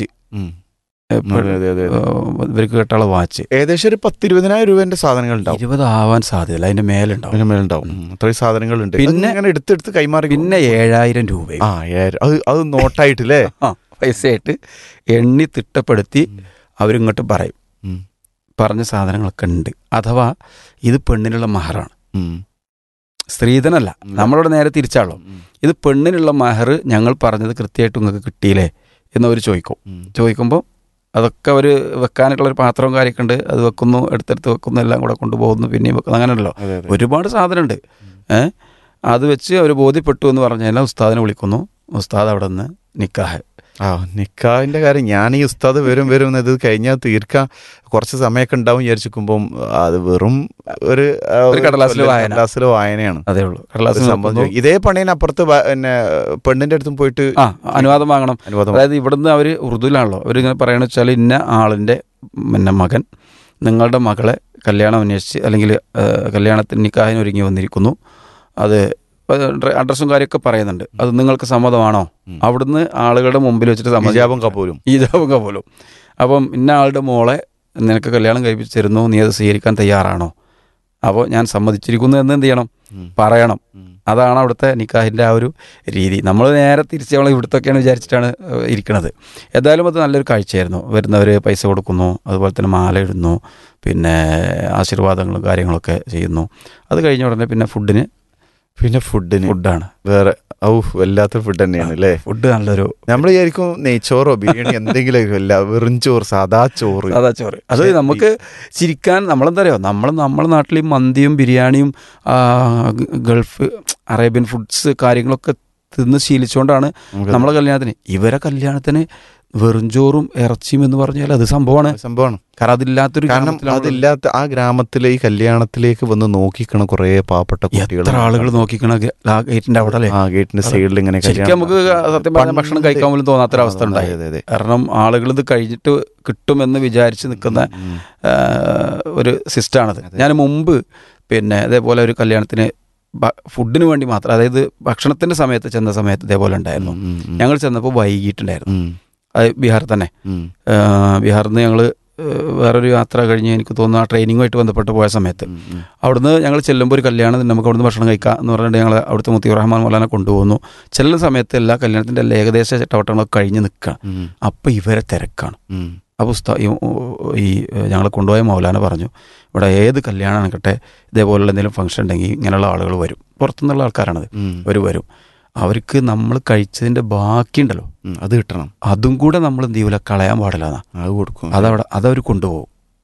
ഏ, പെ- അതെ, അതെ, അതെ, അതെ. ഏ, ഇവർക്ക് കേട്ടുള്ള വാച്ച് ഏകദേശം ഒരു പത്തിരുപതിനായിരം രൂപേന്റെ സാധനങ്ങൾ ഉണ്ടാവും ഇരുപത് ആവാൻ സാധ്യതയില്ല അതിന്റെ മേലുണ്ടാവും അതിന് മേലുണ്ടാവും ഉം, അത്രയും സാധനങ്ങളുണ്ട് പിന്നെ- അങ്ങനെ എടുത്തെടുത്ത് കൈമാറി പിന്നെ ഏഴായിരം രൂപയും ആ ഏഴായിരം അത് അത് നോട്ടായിട്ടില്ലേ ആ പൈസയായിട്ട് എണ്ണി തിട്ടപ്പെടുത്തി അവരിങ്ങോട്ട് പറയും ഉം. പറഞ്ഞ സാധനങ്ങളൊക്കെ ഉണ്ട് അഥവാ ഇത് പെണ്ണിനുള്ള മഹറാണ് ഉം. സ്ത്രീധനല്ല നമ്മളോട് നേരെ തിരിച്ചാണല്ലോ ഇത് പെണ്ണിനുള്ള മഹർ ഞങ്ങൾ പറഞ്ഞത് കൃത്യമായിട്ട് നിങ്ങൾക്ക് കിട്ടിയില്ലേ എന്നവർ ചോദിക്കും ചോദിക്കുമ്പോൾ അതൊക്കെ അവർ വെക്കാനായിട്ടുള്ള ഒരു പാത്രവും കാര്യമൊക്കെ ഉണ്ട് അത് വെക്കുന്നു എടുത്തെടുത്ത് വെക്കുന്നു എല്ലാം കൂടെ കൊണ്ടുപോകുന്നു പിന്നെയും വെക്കുന്നു അങ്ങനെയല്ലോ അതെ, അതെ. ഒരുപാട് സാധനമുണ്ട് ഏഹ് അത് വെച്ച് അവർ ബോധ്യപ്പെട്ടു എന്ന് പറഞ്ഞു കഴിഞ്ഞാൽ ഉസ്താദിനെ വിളിക്കുന്നു ഉസ്താദ് അവിടെ നിന്ന് നിക്കാഹ് ആ നിക്കാഹിന്റെ കാര്യം ഞാൻ ഈ ഉസ്താദ് വരും വരും എന്ന് ഇത് കഴിഞ്ഞാൽ തീർക്കാൻ കുറച്ച് സമയമൊക്കെ ഉണ്ടാവും വിചാരിച്ചിരിക്കുമ്പോൾ അത് വെറും ഒരു ആ, ഒരു കടലാസിലെ കൊല്ലം വായന. കടലാസിലെ വായനയാണ് അതേ ഉള്ളൂ കടലാസിൽ ഒരു സംഭവം നോക്കുന്നു. ചോദിക്കും. ഇതേ പണിന് അപ്പുറത്ത് വ- പിന്നെ പെണ്ണിന്റെ അടുത്തും പോയിട്ട് ആ അനുവാദം വാങ്ങണം അനുവാദം അതായത് ഇവിടുന്ന് അവർ ഉറുദുവിലാണല്ലോ അവരിങ്ങനെ പറയണ വെച്ചാൽ ഇന്ന ആളിൻ്റെ പിന്നെ മകൻ നിങ്ങളുടെ മകളെ കല്യാണം അന്വേഷിച്ച് അല്ലെങ്കിൽ കല്യാണത്തിന് നിക്കാഹിന് ഒരുങ്ങി വന്നിരിക്കുന്നു അത് അഡ്രസ്സും കാര്യമൊക്കെ പറയുന്നുണ്ട് അത് നിങ്ങൾക്ക് സമ്മതമാണോ അവിടുന്ന് ആളുകളുടെ മുമ്പിൽ വെച്ചിട്ട് സമ്മതിക്കും. ഹിജാബും കപൂലും. ഹിജാബും കപോലും അപ്പം ഇന്ന ആളുടെ മോളെ നിനക്ക് കല്യാണം കഴിപ്പിച്ച് തരുന്നു നീ അത് സ്വീകരിക്കാൻ തയ്യാറാണോ അപ്പോൾ ഞാൻ സമ്മതിച്ചിരിക്കുന്നു എന്ന് എന്ത് ചെയ്യണം പറയണം അതാണ് അവിടുത്തെ നിക്കാഹിൻ്റെ ആ ഒരു രീതി നമ്മൾ നേരെ തിരിച്ച് നമ്മൾ ഇവിടുത്തൊക്കെയാണ് വിചാരിച്ചിട്ടാണ് ഏഹ്, ഇരിക്കണത് ഏതായാലും അത് നല്ലൊരു കാഴ്ചയായിരുന്നു വരുന്നവർ പൈസ കൊടുക്കുന്നു അതുപോലെ തന്നെ മാല ഇടുന്നു പിന്നെ ആശീർവാദങ്ങളും കാര്യങ്ങളൊക്കെ ചെയ്യുന്നു അത് കഴിഞ്ഞ ഉടനെ പിന്നെ ഫുഡിന് പിന്നെ ഫുഡിന് ഫുഡാണ് വേറെ ഔ വല്ലാത്ത ഫുഡ് തന്നെയാണ് അല്ലേ ഫുഡ് നല്ലൊരു നമ്മൾ വിചാരിക്കും നെയ്ച്ചോറോ ബിരിയാണി എന്തെങ്കിലും അല്ല വെറും ചോറ് സാദാ ചോറ് സാദാ ചോറ് അത് നമുക്ക് ചിരിക്കാൻ നമ്മളെന്താ പറയുക നമ്മൾ നമ്മുടെ നാട്ടിൽ ഈ മന്തിയും ബിരിയാണിയും ആ, ഗ- ഗൾഫ് അറേബ്യൻ ഫുഡ്സ് കാര്യങ്ങളൊക്കെ തിന്ന് ശീലിച്ചുകൊണ്ടാണ് നമുക്ക് നമ്മളെ കല്യാണത്തിന് ഇവരെ കല്യാണത്തിന് വെറും ചോറും ഇറച്ചിയും എന്ന് പറഞ്ഞാൽ അത് സംഭവമാണ് സംഭവമാണ് കാരണം അതില്ലാത്തൊരു കാരണം ഗ്രാമത്തിലാണ് അതില്ലാത്ത ആ ഗ്രാമത്തിലെ ഈ കല്യാണത്തിലേക്ക് വന്ന് നോക്കിക്കണ കുറേ പാവപ്പെട്ട കുട്ടികൾ എത്ര ആളുകൾ നോക്കിക്കണ ഗ- ആ ഗേറ്റിന്റെ അവിടെ അല്ലേ ആ ഗേറ്റിന്റെ സൈഡിൽ ഇങ്ങനെ ശരിക്കും കല്യാണം നമുക്ക് സത്യം പറഞ്ഞാൽ ഭക്ഷണം കഴിക്കാൻ പോലും തോന്നാത്തൊരവസ്ഥ ഉണ്ടായി അതെ, അതെ. കാരണം ആളുകൾ ഇത് കഴിഞ്ഞിട്ട് കിട്ടുമെന്ന് വിചാരിച്ച് നിൽക്കുന്ന ആ, ഒരു സിസ്റ്റാണത് ഞാൻ മുമ്പ് പിന്നെ ഇതേപോലെ ഒരു കല്യാണത്തിന് ഭ- ഫുഡിന് വേണ്ടി മാത്രം അതായത് ഭക്ഷണത്തിന്റെ സമയത്ത് ചെന്ന സമയത്ത് ഇതേപോലെ ഉണ്ടായിരുന്നു ഞങ്ങൾ ചെന്നപ്പോൾ വൈകിട്ടുണ്ടായിരുന്നു അത് ബീഹാറിൽ തന്നെ ആ, ബീഹാറിൽ നിന്ന് ഞങ്ങൾ വേറൊരു യാത്ര കഴിഞ്ഞ് എനിക്ക് തോന്നുന്നു ആ ട്രെയിനിങ്ങുമായിട്ട് ബന്ധപ്പെട്ട് പോയ സമയത്ത് അവിടുന്ന് ഞങ്ങൾ ചെല്ലുമ്പോൾ ഒരു കല്യാണം നമുക്ക് അവിടുന്ന് ഭക്ഷണം കഴിക്കാം എന്ന് പറഞ്ഞിട്ട് ഞങ്ങൾ അവിടുത്തെ മുത്തീർ റഹ്മാൻ മൗലാനെ കൊണ്ടുപോകുന്നു ചെല്ലുന്ന സമയത്ത് എല്ലാ കല്യാണത്തിൻ്റെ എല്ലാ ഏകദേശ ചട്ടവട്ടങ്ങളൊക്കെ കഴിഞ്ഞ് നിൽക്കുകയാണ് അപ്പോൾ ഇവരെ തിരക്കാണ് അപ്പോൾ ഉസ്താ ഈ ഈ ഞങ്ങൾ കൊണ്ടുപോയ മൗലാന പറഞ്ഞു ഇവിടെ ഏത് കല്യാണം ആണെങ്കിട്ടെ ഇതേപോലുള്ള എന്തെങ്കിലും ഫംഗ്ഷൻ ഉണ്ടെങ്കിൽ ഇങ്ങനെയുള്ള ആളുകൾ വരും പുറത്തുനിന്നുള്ള ആൾക്കാരാണത് അവർ വരും അവർക്ക് നമ്മൾ കഴിച്ചതിൻ്റെ ബാക്കിയുണ്ടല്ലോ അത് കിട്ടണം അതും കൂടെ നമ്മൾ എന്ത് ചെയ്യൂല കളയാൻ പാടില്ല എന്നാ അത് കൊടുക്കും അതവിടെ അതവർ കൊണ്ടുപോകും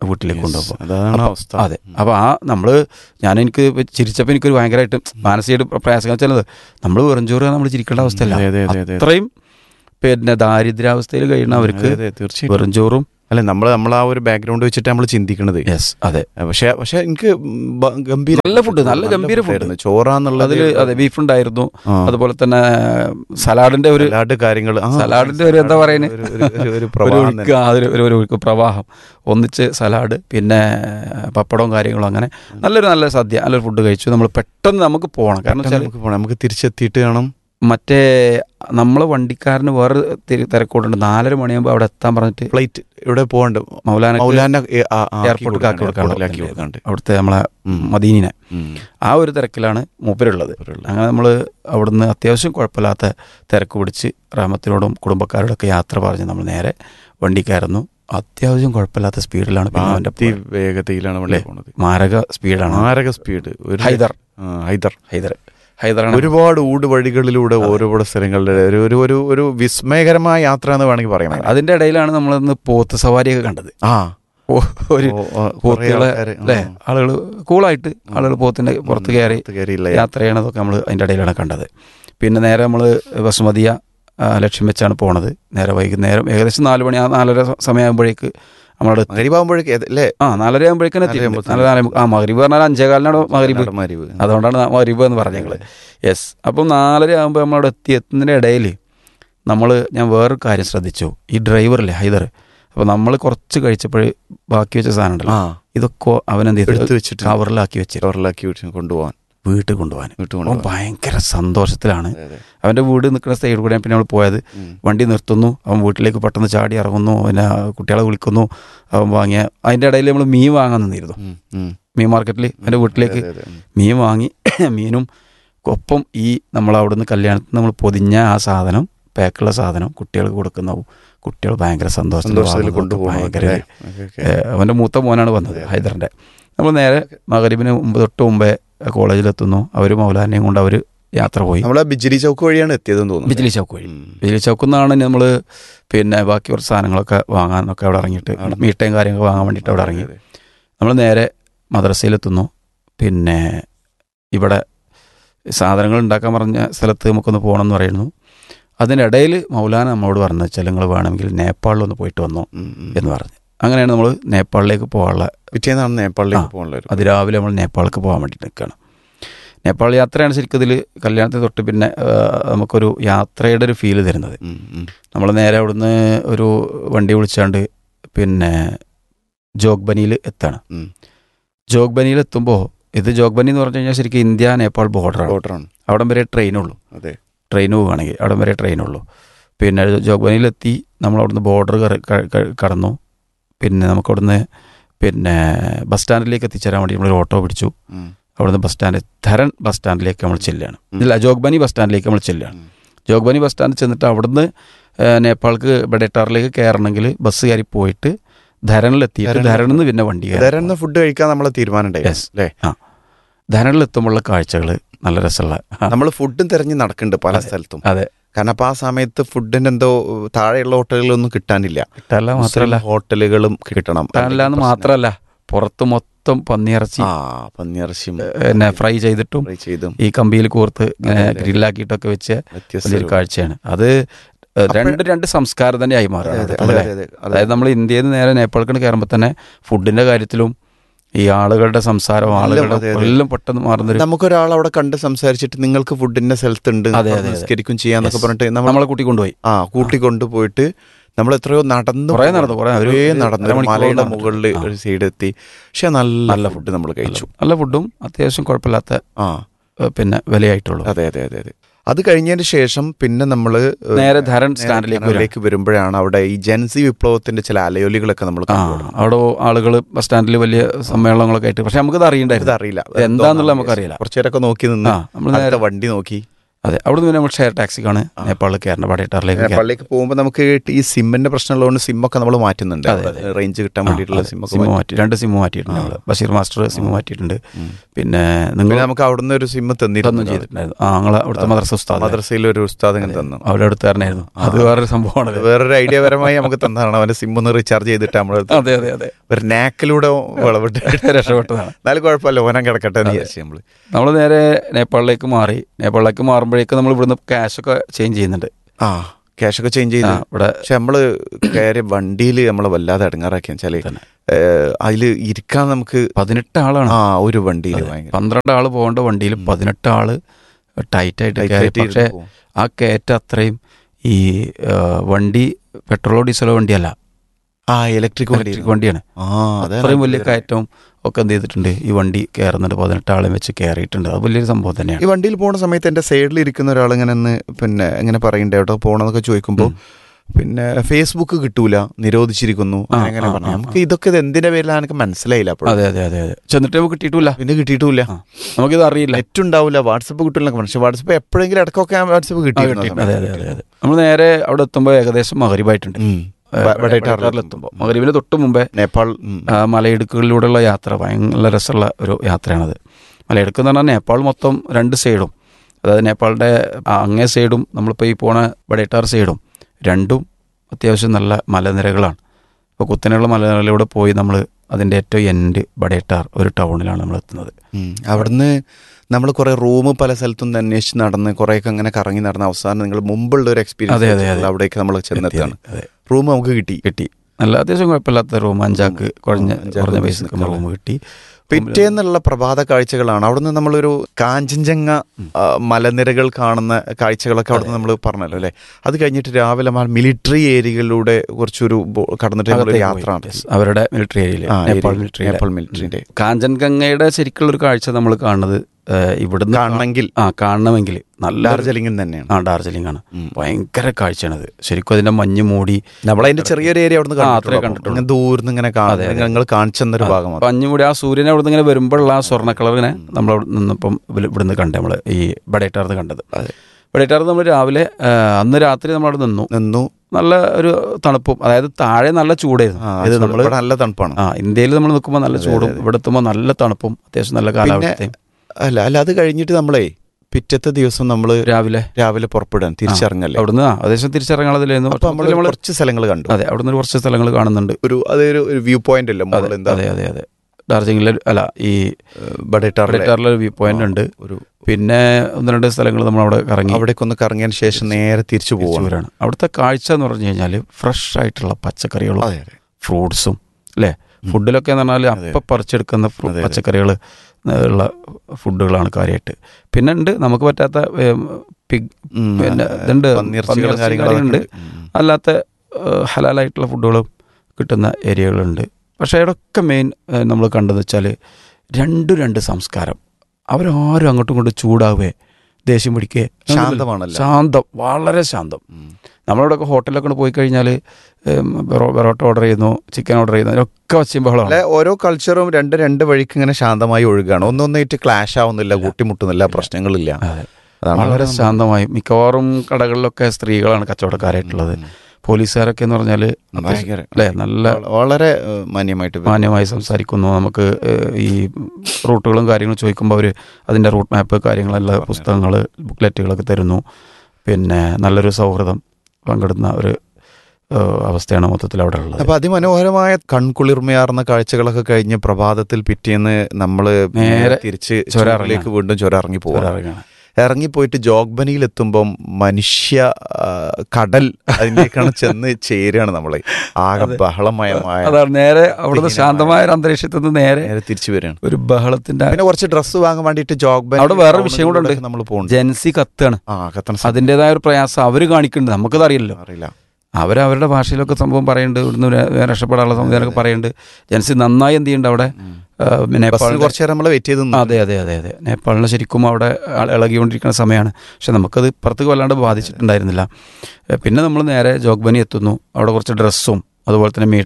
വീട്ടിലേക്ക് കൊണ്ടുപോകും അതാണ് അപ്പൊ- അവസ്ഥ. അതെ അപ്പോൾ ആ നമ്മൾ ഞാൻ എനിക്ക് ചിരിച്ചപ്പോൾ എനിക്കൊരു ഭയങ്കരമായിട്ട് മാനസികമായിട്ട് പ്രയാസം വെച്ചാൽ നമ്മൾ വെറുംചോറ് നമ്മൾ ചിരിക്കേണ്ട അവസ്ഥയല്ല അതെ, അതെ, അതെ, അതെ. അത്രയും പിന്നെ ദാരിദ്ര്യാവസ്ഥയിൽ കഴിയുന്ന അവർക്ക് അതെ, അതെ, തീർച്ചയായിട്ടും. വെറുംചോറും അല്ല നമ്മൾ നമ്മൾ ആ ഒരു ബാക്ക്ഗ്രൗണ്ട് വെച്ചിട്ട് നമ്മൾ ചിന്തിക്കണത് യെസ് അതെ പക്ഷെ പക്ഷെ എനിക്ക് ബ- ഗംഭീര നല്ല ഫുഡ് നല്ല ഗംഭീര ഫുഡ് ഫുഡായിരുന്നു. ചോറാന്നുള്ളത് അതിൽ അതെ ബീഫ് ഉണ്ടായിരുന്നു ആ. അതുപോലെ തന്നെ സലാഡിന്റെ ഒരു സലാഡ് കാര്യങ്ങൾ ആ, സലാഡിന്റെ ഒരു എന്താ പറയുന്നത് ഒരു- ഒരു- ഒരു- ഒരു പ്രവാഹം ഒഴുക്ക്, ആ, ഒരു ഒരു- ഒരു ഒഴുക്ക് പ്രവാഹം ഒന്നിച്ച് സലാഡ് പിന്നെ പപ്പടവും കാര്യങ്ങളും അങ്ങനെ നല്ലൊരു നല്ല സദ്യ നല്ലൊരു ഫുഡ് കഴിച്ചു നമ്മൾ പെട്ടെന്ന് നമുക്ക് പോകണം കാരണം പെട്ടെന്ന് വെച്ചാൽ നമുക്ക് പോണം. നമുക്ക് തിരിച്ചെത്തിയിട്ട് കാണാം മറ്റേ നമ്മളെ വണ്ടിക്കാരന് വേറെ തിരി- തിരക്കോട്ടുണ്ട് നാലര മണിയാകുമ്പോൾ അവിടെ എത്താൻ പറഞ്ഞിട്ട് ഫ്ലൈറ്റ് ഇവിടെ പോകണ്ട് മൗലാന മൗലാന ഏ- ആ- ആ, ആക്കി എയർപോർട്ടിൽ ആക്കി കൊടുക്കാണ്ട്, കൊടുക്കാണ്ട് ആക്കി കൊടുക്കാണ്ട്. അവിടുത്തെ നമ്മളെ ഉം. മദീനിനെ ഉം. ആ ഒരു തിരക്കിലാണ് മൂപ്പരുള്ളത് അങ്ങനെ നമ്മൾ അവിടുന്ന് അത്യാവശ്യം കുഴപ്പമില്ലാത്ത തിരക്ക് പിടിച്ച് റഹമത്തിനോടും കുടുംബക്കാരോടൊക്കെ യാത്ര പറഞ്ഞ് നമ്മൾ നേരെ വണ്ടി കയറുന്നു അത്യാവശ്യം കുഴപ്പമില്ലാത്ത സ്പീഡിലാണ് പിന്നെ അവൻ്റെ അതി വേഗതയിലാണ് വണ്ടി അല്ലേ? പോണത് മാരക സ്പീഡാണ് മാരക സ്പീഡ് ഒരു ഹൈദർ ആ, ഹൈദർ ഹൈദർ ഹൈദറാണ് ഒരുപാട് ഊട് വഴികളിലൂടെ ഓരോരോ സ്ഥലങ്ങളുടെ ഒരു ഒരു ഒരു ഒരു വിസ്മയകരമായ യാത്ര എന്ന് വേണമെങ്കിൽ പറയാം അതിന്റെ ഇടയിലാണ് നമ്മളന്ന് പോത്ത് സവാരിയൊക്കെ കണ്ടത് ആ ഓ, ഒരു ഓ, ആ, കുറേ പോത്തുകളെ ആൾക്കാര്, അല്ലേ ആ. ആളുകൾ കൂളായിട്ട് ആളുകൾ പോത്തിന്റെ പുറത്ത് കയറി പുറത്ത് കയറിയില്ല. യാത്ര ചെയ്യണതൊക്കെ നമ്മൾ അതിന്റെ ഇടയിലാണ് കണ്ടത് പിന്നെ നേരെ നമ്മൾ ബസുമതിയ ആ, ലക്ഷ്യം വെച്ചാണ് പോണത് നേരെ വൈകുന്നേരം ഏകദേശം നാല് മണി ആ നാലര സ- സമയമാകുമ്പോഴേക്ക് നമ്മളവിടെ മകരിവാകുമ്പോഴേക്ക് അല്ലേ ആ നാലര ആകുമ്പോഴേക്കും എത്തി നാലര നാലര നാലേ മുക്കാൽ- ആ മകരിബ് പറഞ്ഞാൽ അഞ്ചേകാലിനാണ് മകരിബ് മകരിബ്. അതുകൊണ്ടാണ് നാ- മകരിബ് എന്ന് പറഞ്ഞത് ഞങ്ങൾ യെസ് അപ്പം നാലര ആകുമ്പോൾ നമ്മളവിടെ എത്തി എത്തുന്നതിൻ്റെ ഇടയിൽ നമ്മൾ ഞാൻ വേറൊരു കാര്യം ശ്രദ്ധിച്ചു ഈ ഡ്രൈവറില്ലേ ഹൈദർ അപ്പോൾ നമ്മൾ കുറച്ച് കഴിച്ചപ്പോൾ ബാക്കി വെച്ച സാധനം ഉണ്ടല്ലോ ആ. ഇതൊക്കെ അവൻ എന്ത് എടുത്ത് ചെയ്തു വെച്ചിട്ട് കവറിലാക്കി വെച്ചു കവറിലാക്കി വെച്ച് കൊണ്ടുപോകാൻ വീട്ടിൽ കൊണ്ടുപോകാൻ വീട്ടിൽ അവൻ കൊണ്ടുപോകാൻ ഭയങ്കര സന്തോഷത്തിലാണ് അതെ, അതെ. അവൻ്റെ വീട് നിൽക്കുന്ന സൈഡിൽ കൂടെ പിന്നെ നമ്മൾ പോയത് വണ്ടി നിർത്തുന്നു അവൻ വീട്ടിലേക്ക് പെട്ടെന്ന് ചാടി ഇറങ്ങുന്നു പിന്നെ കുട്ടികളെ വിളിക്കുന്നു അവൻ വാങ്ങിയ അതിൻ്റെ ഇടയിൽ നമ്മൾ മീൻ വാങ്ങാൻ നിന്നിരുന്നു ഉം, ഉം. മീൻ മാർക്കറ്റിൽ എൻ്റെ വീട്ടിലേക്ക് അതെ, അതെ, ഉം. മീൻ വാങ്ങി മീനും ഒപ്പം ഈ നമ്മൾ അവിടുന്ന് കല്യാണത്തിന് നമ്മൾ പൊതിഞ്ഞ ആ സാധനം പാക്കുള്ള സാധനം കുട്ടികൾക്ക് കൊടുക്കുന്നതും കുട്ടികൾ ഭയങ്കര സന്തോഷത്തിൽ സന്തോഷത്തിൽ വാങ്ങുന്നതും കൊണ്ടുപോകും ഭയങ്കര അല്ലേ? Okay, okay. ഏഹ് അവൻ്റെ മൂത്ത മോനാണ് വന്നത് ഹൈദറിൻ്റെ നമ്മൾ നേരെ മകരീബിന് മുമ്പ് തൊട്ട് മുമ്പേ കോളേജിലെത്തുന്നു അവർ മൗലാനെയും കൊണ്ട് അവർ യാത്ര പോയി നമ്മൾ ആ ബിജിലി ചൗക്ക് വഴിയാണ് എത്തിയതെന്ന് തോന്നുന്നു ബിജിലി ചൗക്ക് വഴി ബിജിലി ചൗക്കിൽ നിന്നാണ് നമ്മൾ പിന്നെ ബാക്കി കുറച്ച് സാധനങ്ങളൊക്കെ വാങ്ങാനൊക്കെ അവിടെ ഇറങ്ങിയിട്ട് മീട്ടയും കാര്യങ്ങളൊക്കെ വാങ്ങാൻ വേണ്ടിയിട്ട് അവിടെ ഇറങ്ങി നമ്മൾ നേരെ മദ്രസയിലെത്തുന്നു പിന്നെ ഇവിടെ സാധനങ്ങൾ ഉണ്ടാക്കാൻ പറഞ്ഞ സ്ഥലത്ത് നമുക്കൊന്ന് പോകണം എന്ന് പറയുന്നു അതിനിടയിൽ മൗലാന നമ്മളോട് പറഞ്ഞു വെച്ചാൽ നിങ്ങൾ വേണമെങ്കിൽ നേപ്പാളിലൊന്ന് പോയിട്ട് വന്നോ എന്ന് പറഞ്ഞു അങ്ങനെയാണ് നമ്മൾ നേപ്പാളിലേക്ക് പോകാനുള്ള പിറ്റേന്നാണ് നേപ്പാളിലേക്ക് പോകാനുള്ള ഒരു- അതിരാവിലെ നമ്മൾ നേപ്പാളിലേക്ക് പോകാൻ വേണ്ടി നിൽക്കുകയാണ് നേപ്പാൾ യാത്രയാണ് ശരിക്കും ഇതിൽ കല്യാണത്തിന് തൊട്ട് പിന്നെ ആ, നമുക്കൊരു യാത്രയുടെ ഒരു ഫീല് തരുന്നത് നമ്മൾ നേരെ അവിടുന്ന് ഒരു വണ്ടി വിളിച്ചാണ്ട് പിന്നെ ജോഗ്ബനിയിൽ എത്താണ് ജോഗ്ബനിയിൽ എത്തുമ്പോൾ ഇത് ജോഗ്ബനി എന്ന് പറഞ്ഞു കഴിഞ്ഞാൽ ശരിക്കും ഇന്ത്യ നേപ്പാൾ ബോർഡറാണ് ബോർഡറാണ് അവിടം വരെ ട്രെയിനുള്ളൂ അതെ ട്രെയിൻ പോവുകയാണെങ്കിൽ അവിടം വരെ ട്രെയിനുള്ളൂ പിന്നെ ജോഗ്ബനിയിലെത്തി നമ്മൾ അവിടുന്ന് ബോർഡർ കടന്നു പിന്നെ നമുക്കവിടുന്ന് പിന്നെ ബസ് സ്റ്റാൻഡിലേക്ക് എത്തിച്ചേരാൻ വേണ്ടി നമ്മളൊരു ഓട്ടോ പിടിച്ചു ഉം. അവിടുന്ന് ബസ് സ്റ്റാൻഡ് ധരൺ ബസ് സ്റ്റാൻഡിലേക്ക് നമ്മൾ ചെല്ലുകയാണ് ഇല്ല ജോഗ്ബനി ബസ് സ്റ്റാൻഡിലേക്ക് നമ്മൾ ചെല്ലുകയാണ് ജോഗ്ബനി ബസ് സ്റ്റാൻഡിൽ ചെന്നിട്ട് അവിടുന്ന് ഏഹ്, നേപ്പാൾക്ക് ബഡേട്ടാറിലേക്ക് കയറണമെങ്കിൽ ബസ് കയറി പോയിട്ട് ധരണിലെത്തിയിട്ട് ധരണിൽ- ധരണിൽ നിന്ന് പിന്നെ വണ്ടി കയറി ധരന്ന് ഫുഡ് കഴിക്കാൻ നമ്മളെ തീരുമാനം ഉണ്ടായി Yes. ആ ധരണിലെത്തുമ്പോഴുള്ള കാഴ്ചകൾ നല്ല രസമുള്ള ആ, നമ്മൾ ഫുഡും തിരഞ്ഞ് നടക്കുന്നുണ്ട് പല സ്ഥലത്തും അതെ കാരണം അപ്പൊ ആ സമയത്ത് ഫുഡിന് എന്തോ താഴെയുള്ള ഹോട്ടലുകളൊന്നും കിട്ടാനില്ല കിട്ടാനില്ല മാത്രമല്ല മുസ്ലിം ഹോട്ടലുകളും കിട്ടണം കിട്ടാനില്ല എന്ന് മാത്രമല്ല പുറത്ത് മൊത്തം പന്നിയിറച്ചി ആ പന്നിയിറച്ചിയും പിന്നെ ഫ്രൈ ചെയ്തിട്ടും ഫ്രൈ ചെയ്തും ഈ കമ്പിയിൽ കോർത്ത് ഇങ്ങനെ അതെ, അതെ. ഗ്രില്ലാക്കിയിട്ടൊക്കെ വെച്ച് വ്യത്യസ്ത വലിയൊരു ഒരു- കാഴ്ചയാണ് അത് ഏഹ്, രണ്ട് രണ്ട് സംസ്കാരം തന്നെ ആയി മാറുകയാണ് അതെ, ഇപ്പോൾ, അതെ, അല്ലേ? അതെ, അതെ. അതായത് നമ്മൾ ഇന്ത്യയിൽ നിന്ന് നേരെ നേപ്പാളിലേക്ക് കയറുമ്പോൾ തന്നെ ഫുഡിന്റെ കാര്യത്തിലും ഈ ആളുകളുടെ സംസാരം ആളുകളുടെ അതെ, അതെ. എല്ലാം പെട്ടെന്ന് മാറുന്നൊരു നമുക്കൊരാൾ അവിടെ കണ്ട് സംസാരിച്ചിട്ട് നിങ്ങൾക്ക് ഫുഡിന്റെ സ്ഥലത്തുണ്ട് അതെ, അതെ, അതെ. നിസ്കരിക്കും ചെയ്യാന്നൊക്കെ Yes. പറഞ്ഞിട്ട് നമ്മളെ കൂട്ടി കൊണ്ടുപോയി ആ കൂട്ടിക്കൊണ്ടു പോയിട്ട് നമ്മൾ എത്രയോ നടന്നു കുറേ നടന്നു, കുറേ ഒരു- കുറേ ഒരു നടന്നു ഒരു അരമണിക്കൂർ മലയുടെ നടന്നു. മുകളിൽ ആ. ഒരു സൈഡ് എത്തി പക്ഷെ നല്ല നല്ല ഫുഡ് നമ്മൾ കഴിച്ചു നല്ല ഫുഡും അത്യാവശ്യം കുഴപ്പമില്ലാത്ത ആ ഏഹ്, പിന്നെ വിലയായിട്ടുള്ളൂ അതെ അതെ അതെ അതെ അത് കഴിഞ്ഞതിന് ശേഷം പിന്നെ നമ്മൾ നേരെ ധരൺ സ്റ്റാൻഡിലേക്ക് വരാം. വരുമ്പോഴാണ് അവിടെ ഈ ജൻസി വിപ്ലവത്തിന്റെ ചില അലയൊലികളൊക്കെ നമ്മൾ ആ അവിടെ ആളുകൾ ബസ് സ്റ്റാൻഡിൽ വലിയ സമ്മേളനങ്ങളൊക്കെ ആയിട്ട് പക്ഷെ നമുക്കത് അറിയണ്ടായിരുന്നു അറിയില്ല എന്താന്നുള്ളത് നമുക്കറിയില്ല കുറച്ചു നേരമൊക്കെ നോക്കി നിന്ന് ആ, നമ്മൾ അടുത്ത നേരെ വണ്ടി നോക്കി അതെ അവിടുന്ന് പിന്നെ നമ്മൾ ഷെയർ ടാക്സിക്കാണ് നേപ്പാളിൽ കയറേണ്ട പടയട്ടാറിലേക്ക് കയറണം. പള്ളിക്ക് പോകുമ്പോൾ നമുക്ക് ഈ സിമ്മിന്റെ പ്രശ്നമുള്ളതുകൊണ്ട് സിമ്മൊക്കെ നമ്മൾ മാറ്റുന്നുണ്ട് അതെ, അവിടെ റേഞ്ച് കിട്ടാൻ വേണ്ടിയിട്ടുള്ള ആ, അതെ. സിമ്മൊക്കെ സിമ്മ് മാറ്റി. മാറ്റി രണ്ട് സിമ്മ് മാറ്റിയിട്ടുണ്ട് നമ്മള് ബഷീർ മാസ്റ്റർ സിമ്മ് മാറ്റിയിട്ടുണ്ട് പിന്നെ നിങ്ങൾ പിന്നെ നമുക്ക് അവിടുന്ന് ഒരു സിമ്മ് തന്നിരുന്നു തന്നും ചെയ്തിട്ടുണ്ടായിരുന്നു ആ ഞങ്ങൾ അവിടുത്തെ മദ്രസ ഉസ്താദ് മദ്രസയിൽ ഒരു ഉസ്താദ് ഇങ്ങനെ തന്നു അവിടെ അടുത്ത് തരണമായിരുന്നു അത് വേറൊരു സംഭവമാണ് അത് വേറൊരു ഐഡിയ പരമായി നമുക്ക് തന്നതാണ് അവന്റെ സിം ഒന്ന് റീചാർജ് ചെയ്തിട്ട് നമ്മൾ അതെ, അതെ, അതെ. ഒരു നാക്കിലൂടെ വിളവിട്ട് രക്ഷപ്പെട്ടതാണ് എന്നാലും കുഴപ്പമില്ല ഓനം കിടക്കട്ടെ എന്ന് വിചാരിച്ചു നമ്മള് നമ്മൾ നേരെ നേപ്പാളിലേക്ക് മാറി നേപ്പാളിലേക്ക് മാറുമ്പോഴേക്കും നമ്മൾ ഇവിടുന്ന് ക്യാഷൊക്കെ ചേഞ്ച് ചെയ്യുന്നുണ്ട് ആ ക്യാഷ് ഒക്കെ ചേഞ്ച് ചെയ്ത് ആ, ഇവിടെ പക്ഷെ നമ്മള് കയറിയ വണ്ടിയിൽ നമ്മളെ വല്ലാതെ ഇടങ്ങാറാക്കി വെച്ചാല് അതിൽ ഇരിക്കാൻ നമുക്ക് പതിനെട്ട് ആളാണ് ആ ഒരു വണ്ടിയിൽ ഭയങ്കര പന്ത്രണ്ട് ആള് പോകേണ്ട വണ്ടിയിൽ പതിനെട്ട് ആള് ടൈറ്റായിട്ട് Tight കയറി ആയിട്ട് പക്ഷേ ഇരുന്ന് പോകും. ആ കയറ്റ അത്രയും ഈ ആ, വണ്ടി പെട്രോളോ ഡീസലോ വണ്ടിയല്ല ആ ഇലക്ട്രിക് ഇലക്ട്രിക് വണ്ടിയാണ് ആ അതാണ് അത്രയും വലിയ ഭയങ്കര. കയറ്റവും ഒക്കെ എന്ത് ചെയ്തിട്ടുണ്ട് ഈ വണ്ടി കയറുന്നുണ്ട് പതിനെട്ട് ആളെ വെച്ച് കയറിയിട്ടുണ്ട് അത് വലിയൊരു സംഭവം തന്നെയാണ് ഈ വണ്ടിയിൽ പോണ സമയത്ത് എന്റെ സൈഡിൽ ഇരിക്കുന്ന ഒരാൾ ഇങ്ങനെ ഒന്ന് പിന്നെ ഇങ്ങനെ പറയണ്ടേ എവിടെ പോണെന്നൊക്കെ ചോദിക്കുമ്പോൾ പിന്നെ ഫേസ്ബുക്ക് കിട്ടൂല നിരോധിച്ചിരിക്കുന്നു ആ, അങ്ങനെ ആ, പറഞ്ഞു ആ, നമുക്ക് ഇതൊക്കെ ഇത് എന്തിന്റെ പേരിലാണ് എനിക്ക് മനസ്സിലായില്ല അപ്പോൾ അതെ അതെ അതെ അതെ ചെന്നിട്ട് നമുക്ക് കിട്ടിയിട്ടില്ല പിന്നെ കിട്ടിയിട്ടില്ല നമുക്കിത് അറിയില്ല നെറ്റ് ഉണ്ടാവില്ല വാട്സപ്പ് കിട്ടില്ല പക്ഷെ വാട്സപ്പ് എപ്പോഴെങ്കിലും ഇടക്കൊക്കെ വാട്സപ്പ് കിട്ടിയിരുന്നു അതെ അതെ അതെ അതെ നമ്മൾ നേരെ അവിടെ എത്തുമ്പോൾ ഏകദേശം മകരിവായിട്ടുണ്ട് ബ- ബഡേറ്റാറിൽ എത്തുമ്പോൾ മകരിവിന് തൊട്ട് മുമ്പേ നേപ്പാൾ ആ, മലയിടുക്കുകളിലൂടെയുള്ള യാത്ര ഭയങ്കര രസമുള്ള ഒരു യാത്രയാണത് മലയിടുക്ക് എന്ന് പറഞ്ഞാൽ നേപ്പാൾ മൊത്തം രണ്ട് സൈഡും അതായത് നേപ്പാളിൻ്റെ അങ്ങേ സൈഡും നമ്മളിപ്പോൾ ഈ പോണ ബഡേറ്റാർ സൈഡും രണ്ടും അത്യാവശ്യം നല്ല മലനിരകളാണ് ഇപ്പോൾ കുത്തനെയുള്ള മലനിരകളിലൂടെ പോയി നമ്മൾ അതിൻ്റെ ഏറ്റവും എൻഡ് ബഡേറ്റാർ ഒരു ടൗണിലാണ് നമ്മൾ എത്തുന്നത് ഉം. അവിടുന്ന് നമ്മൾ കുറെ റൂം പല സ്ഥലത്തും നിന്ന് അന്വേഷിച്ച് നടന്ന് കുറേയൊക്കെ അങ്ങനെ കറങ്ങി നടന്ന അവസാനം നിങ്ങൾ മുമ്പുള്ള ഒരു അതെ, അതെ, അതെ. എക്സ്പീരിയൻസ് അവിടേക്ക് നമ്മൾ ചെന്നെത്താണ് അതെ. റൂം നമുക്ക് കിട്ടി കിട്ടി നല്ല അത്യാവശ്യം കുഴപ്പമില്ലാത്ത റൂം അഞ്ചാക്ക് കുറഞ്ഞ അഞ്ചാക്ക് കുറഞ്ഞ പൈസ പൈസക്ക് റൂം കിട്ടി പിറ്റേന്നുള്ള പ്രഭാത കാഴ്ചകളാണ് അവിടുന്ന് നമ്മളൊരു കാഞ്ചൻജംഗ ആ, മലനിരകൾ കാണുന്ന കാഴ്ചകളൊക്കെ അവിടുന്ന് നമ്മൾ പറഞ്ഞല്ലോ അല്ലേ അത് കഴിഞ്ഞിട്ട് രാവിലെ മിലിറ്ററി ഏരിയകളിലൂടെ കുറച്ചൊരു ബോ- കടന്നിട്ട് നമ്മളൊരു അകത്തേക്ക് യാത്ര പോയി. Yes. അവരുടെ മിലിറ്ററി ഏരിയയിൽ ആ, നേപ്പാൾ ഏരിയ. മിലിറ്ററി നേപ്പാൾ മിലിറ്ററിന്റെ. കാഞ്ചൻഗംഗയുടെ ശരിക്കുള്ള ഒരു കാഴ്ച നമ്മൾ കാണുന്നത് ഏഹ്, ഇവിടുന്ന് കാണണമെങ്കിൽ ആ കാണണമെങ്കിൽ നല്ല ഡാർജിലിംഗിൽ തന്നെയാണ് ആ ഡാർജിലിംഗ് ആണ് ഭയങ്കര കാഴ്ചയാണത് ശരിക്കും അതിന്റെ മഞ്ഞ് മൂടി നമ്മളതിന്റെ ചെറിയൊരു ഏരിയ അവിടുന്ന് ആ, അത്രേ കണ്ടിട്ടുള്ളൂ. കണ്ടിട്ടുള്ളൂ. ഇങ്ങനെ ദൂരന്ന് ഇങ്ങനെ അതെ, അതെ. കാണുന്നത് നിങ്ങൾ കാണിച്ചു തന്നൊരു ഭാഗം മാത്രം. മഞ്ഞ് മൂടി ആ സൂര്യനെ അവിടുന്ന് ഇങ്ങനെ വരുമ്പോഴുള്ള ആ സ്വർണ്ണ കളറിനെ നമ്മൾ അവിടെ നിന്നപ്പം ഇവല് ഇവിടുന്ന് കണ്ടത് നമ്മൾ ഈ ബഡേറ്റാർന്ന് കണ്ടത് ബഡേറ്റാർന്ന് നമ്മൾ രാവിലെ ആ, അന്ന് രാത്രി നമ്മൾ അവിടെ നിന്നു നിന്നു നല്ല ഒരു തണുപ്പും അതായത് താഴെ നല്ല ചൂടായിരുന്നു ആ, ഇത് ചൂട്. നമ്മൾ ഇവിടെ നല്ല തണുപ്പാണ് ആ ഇന്ത്യയിൽ നമ്മൾ നിൽക്കുമ്പോൾ നല്ല ചൂടും ഇവിടെ എത്തുമ്പോൾ നല്ല തണുപ്പും അത്യാവശ്യം നല്ല പിന്നെ കാലാവസ്ഥയും അല്ല അല്ല അത് കഴിഞ്ഞിട്ട് നമ്മളേ പിറ്റത്തെ ദിവസം നമ്മൾ രാവിലെ രാവിലെ പുറപ്പെടാൻ തിരിച്ചിറങ്ങല്ലേ അവിടുന്ന് ആ ഏകദേശം തിരിച്ചിറങ്ങാതില്ലായിരുന്നു അപ്പൊ നമ്മൾ നമ്മള് കുറച്ച് സ്ഥലങ്ങൾ കണ്ടു അതെ അവിടുന്ന് ഒരു കുറച്ച് സ്ഥലങ്ങൾ കാണുന്നുണ്ട് ഒരു അതൊരു ഒരു വ്യൂ പോയിന്റ് അല്ലേ അതെ മുകളിൽ എന്താ അതെ അതെ അതെ ഡാർജിലിംഗിലെ അല്ല ഈ ബഡേറ്റാറിലെ ബഡേറ്റാറിലെ ഒരു വ്യൂ പോയിന്റ് ഉണ്ട് ഒരു പിന്നെ ഒന്ന് രണ്ട് സ്ഥലങ്ങൾ നമ്മൾ അവിടെ കറങ്ങി അവിടേക്ക് ഒന്ന് കറങ്ങിയതിന് ശേഷം നേരെ തിരിച്ചു പോവാണ് പോരാണ് അവിടുത്തെ കാഴ്ച എന്ന് പറഞ്ഞു കഴിഞ്ഞാൽ ഫ്രഷ് ആയിട്ടുള്ള പച്ചക്കറികളും അതെ, അതെ. ഫ്രൂട്ട്സും അല്ലേ ഫുഡിലൊക്കെ എന്ന് പറഞ്ഞാൽ അപ്പം പറിച്ചെടുക്കുന്ന ഫ്രൂ- പച്ചക്കറികൾ ഉള്ള ഫുഡുകളാണ് കാര്യമായിട്ട് പിന്നെ ഉണ്ട് നമുക്ക് പറ്റാത്ത ഏം, പിഗ് ഉം, പിന്നെ ആ, ഇതുണ്ട് പന്നിയിറച്ചികളും പന്നിയിറച്ചി കാര്യങ്ങളൊക്കെ കാര്യങ്ങളുണ്ട് ഉണ്ട്. അല്ലാത്ത ഏഹ്, ഹലാലായിട്ടുള്ള ഫുഡുകളും കിട്ടുന്ന ഏരിയകളുണ്ട് പക്ഷേ ഇവിടെയൊക്കെ മെയിൻ നമ്മൾ കണ്ടതെന്ന് വെച്ചാൽ രണ്ടു രണ്ട് സംസ്കാരം അവരാരും അങ്ങോട്ടും ഇങ്ങോട്ടും ചൂടാവേ ദേഷ്യം പിടിക്കേ ശാന്തമാണല്ലോ. ശാന്തം വളരെ ശാന്തം നമ്മളിവിടെയൊക്കെ ഹോട്ടലിലൊക്കെ പോയി കഴിഞ്ഞാൽ ബെറോട്ട ഓർഡർ ചെയ്യുന്നു ചിക്കൻ ഓർഡർ ചെയ്യുന്നു അതിലൊക്കെ വച്ചയും ബഹളമാണ് അല്ലെ ഓരോ കൾച്ചറും രണ്ട് രണ്ട് വഴിക്ക് ഇങ്ങനെ ശാന്തമായി ഒഴുകുകയാണ് ഒന്നൊന്നായിട്ട് ക്ലാഷ് ആവുന്നില്ല കൂട്ടിമുട്ടുന്നില്ല പ്രശ്നങ്ങളില്ല അതാണ് വളരെ നമ്മൾ- ശാന്തമായി മിക്കവാറും കടകളിലൊക്കെ സ്ത്രീകളാണ് കച്ചവടക്കാരായിട്ടുള്ളത് പോലീസുകാരൊക്കെ എന്ന് പറഞ്ഞാൽ ഭയങ്കര അല്ലേ നല്ല വള- വളരെ ഏഹ്, മാന്യമായിട്ട് പെരുമാറുന്നു. മാന്യമായി സംസാരിക്കുന്നു നമുക്ക് ഏഹ്, ഈ റൂട്ടുകളും കാര്യങ്ങളും ചോദിക്കുമ്പോൾ അവർ അതിൻ്റെ റൂട്ട് മാപ്പ് കാര്യങ്ങളെല്ലാം പുസ്തകങ്ങൾ ബുക്ക്ലെറ്റുകളൊക്കെ തരുന്നു പിന്നെ നല്ലൊരു സൗഹൃദം പങ്കിടുന്ന ഒരു ഏഹ്, അവസ്ഥയാണ് മൊത്തത്തിൽ അവിടെ ഉള്ളത് അപ്പൊ അതിമനോഹരമായ കൺകുളിർമയാർന്ന കാഴ്ചകളൊക്കെ കഴിഞ്ഞ് പ്രഭാതത്തിൽ പിറ്റേന്ന് നമ്മള് നേരെ തിരിച്ച് ചുരം ചുരത്തിലേക്ക് വീണ്ടും ചുരം ഇറങ്ങി ചുരം പോകാം ഇറങ്ങുകയാണ്. ഇറങ്ങിപ്പോയിട്ട് ജോഗ്ബനിയിൽ എത്തുമ്പം മനുഷ്യ ആ, കടൽ അതിലേക്കാണ് ചെന്ന് ചേരുകയാണ് നമ്മളെ ആകെ അതെ. ബഹളമയമായ അതാണ് നേരെ അവിടുന്ന് വിഹീനമായ- ശാന്തമായ ഒരു അന്തരീക്ഷത്തിൽ നിന്ന് നേരെ നേരെ തിരിച്ചു വരികയാണ് ഒരു ബഹളത്തിന്റെ പിന്നെ കുറച്ച് ഡ്രസ്സ് വാങ്ങാൻ വേണ്ടിയിട്ട് ജോഗ്ബൻ അവിടെ വേറെ വിഷയം കൂടെ ഉണ്ട് നമ്മൾ പോകുന്നുണ്ട് ജൻസി കത്താണ് ആ കത്തണ അതിൻ്റെതായ ഒരു പ്രയാസം അവർ കാണിക്കുന്നുണ്ട് നമുക്കത് അറിയില്ലല്ലോ അറിയില്ല അവർ അവരുടെ ഭാഷയിലൊക്കെ സംഭവം പറയുന്നുണ്ട് ഇവിടുന്ന് വേ- വേറെ രക്ഷപ്പെടാനുള്ള സംവിധാനമൊക്കെ പറയുന്നുണ്ട് ജൻസി നന്നായി എന്ത് ചെയ്യുന്നുണ്ട് അവിടെ ആ, ബസ്സിന് നേപ്പാളിൽ കുറച്ച് നേരം നമ്മൾ വെയിറ്റ് ചെയ്ത് നിന്നു. അതെ അതെ അതെ അതെ നേപ്പാളിന് ശരിക്കും അവിടെ ആൾ ഇളകിക്കൊണ്ടിരിക്കുന്ന സമയമാണ് പക്ഷെ നമുക്കത് പുറത്തേക്ക് വല്ലാണ്ട് ബാധിച്ചിട്ടുണ്ടായിരുന്നില്ല ഏ, പിന്നെ നമ്മൾ നേരെ ജോഗ്ബനി എത്തുന്നു അവിടെ കുറച്ച് ഡ്രസ്സും അതുപോലെ തന്നെ മീട്ട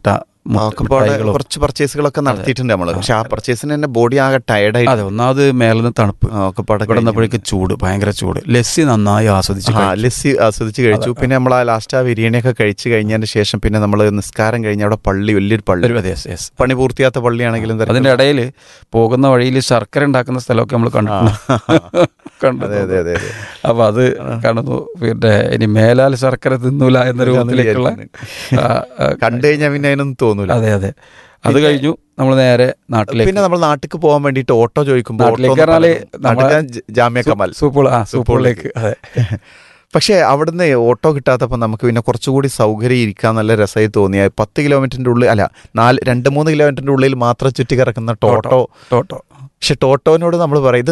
മുട്ട- ഒക്കെ പാടെ മിഠായികളും. കുറച്ച് പർച്ചേസുകളൊക്കെ അതെ. നടത്തിയിട്ടുണ്ട് നമ്മള് പക്ഷെ ആ പർച്ചേസിന് തന്നെ ബോഡി ആകെ ടയർഡായി അതെ ഒന്നാമത് മേലെന്ന് തണുപ്പ് ഒക്കെ പാടെ ഇവിടെ വന്നപ്പോഴേക്ക് ചൂട് ഭയങ്കര ചൂട് ലസ്സി നന്നായി ആസ്വദിച്ച് ആ കഴിച്ചു. ലസ്സി ആസ്വദിച്ച് കഴിച്ചു അതെ. പിന്നെ നമ്മൾ ആ ലാസ്റ്റ് ആ ബിരിയാണിയൊക്കെ കഴിച്ചു കഴിഞ്ഞതിന് ശേഷം പിന്നെ നമ്മൾ നിസ്കാരം കഴിഞ്ഞ അവിടെ പള്ളി വലിയൊരു പള്ളി ഒരു- അതെ, yes, yes. പണി പൂർത്തിയാത്ത പള്ളിയാണെങ്കിലും തിരക്ക് അതിന്റെ ഇടയിൽ പോകുന്ന വഴിയിൽ ശർക്കര ഉണ്ടാക്കുന്ന സ്ഥലമൊക്കെ നമ്മൾ കണ്ടു കണ്ടു അതെ, അതെ, അതെ, അതെ. അപ്പൊ അത് കണ്ടു പിന്നെ ഇനി മേലാൽ ശർക്കര തിന്നൂല എന്ന രൂപത്തിലേക്കുള്ള ആ, ആ, കണ്ടു കഴിഞ്ഞാൽ പിന്നെ അതിനൊന്നും തോന്നൂല അതെ അതെ അത് കഴിഞ്ഞു നമ്മൾ നേരെ നാട്ടിലേക്ക് പിന്നെ നമ്മൾ നാട്ടിലേക്ക് പോകാൻ വേണ്ടിയിട്ട് ഓട്ടോ ചോദിക്കുമ്പോൾ നാട്ടിലേക്ക് പറഞ്ഞാല് നമ്മളെ ജാമ്യ കമാൽ സൂപ്പോൾ ആ സൂപ്പോളിലേക്ക് അതെ പക്ഷേ അവിടുന്ന് ഓട്ടോ കിട്ടാത്തപ്പോൾ നമുക്ക് പിന്നെ കുറച്ചുകൂടി സൗകര്യം ഇരിക്കാൻ നല്ല രസമായി തോന്നിയ പത്ത് കിലോമീറ്ററിന്റെ ഉള്ളിൽ അല്ല നാല് രണ്ട് മൂന്ന് കിലോമീറ്ററിന്റെ ഉള്ളിൽ മാത്രം ചുറ്റി കിടക്കുന്ന ടോട്ടോ ടോട്ടോ പക്ഷെ ടോട്ടോനോട് നമ്മൾ പറയും ഇത്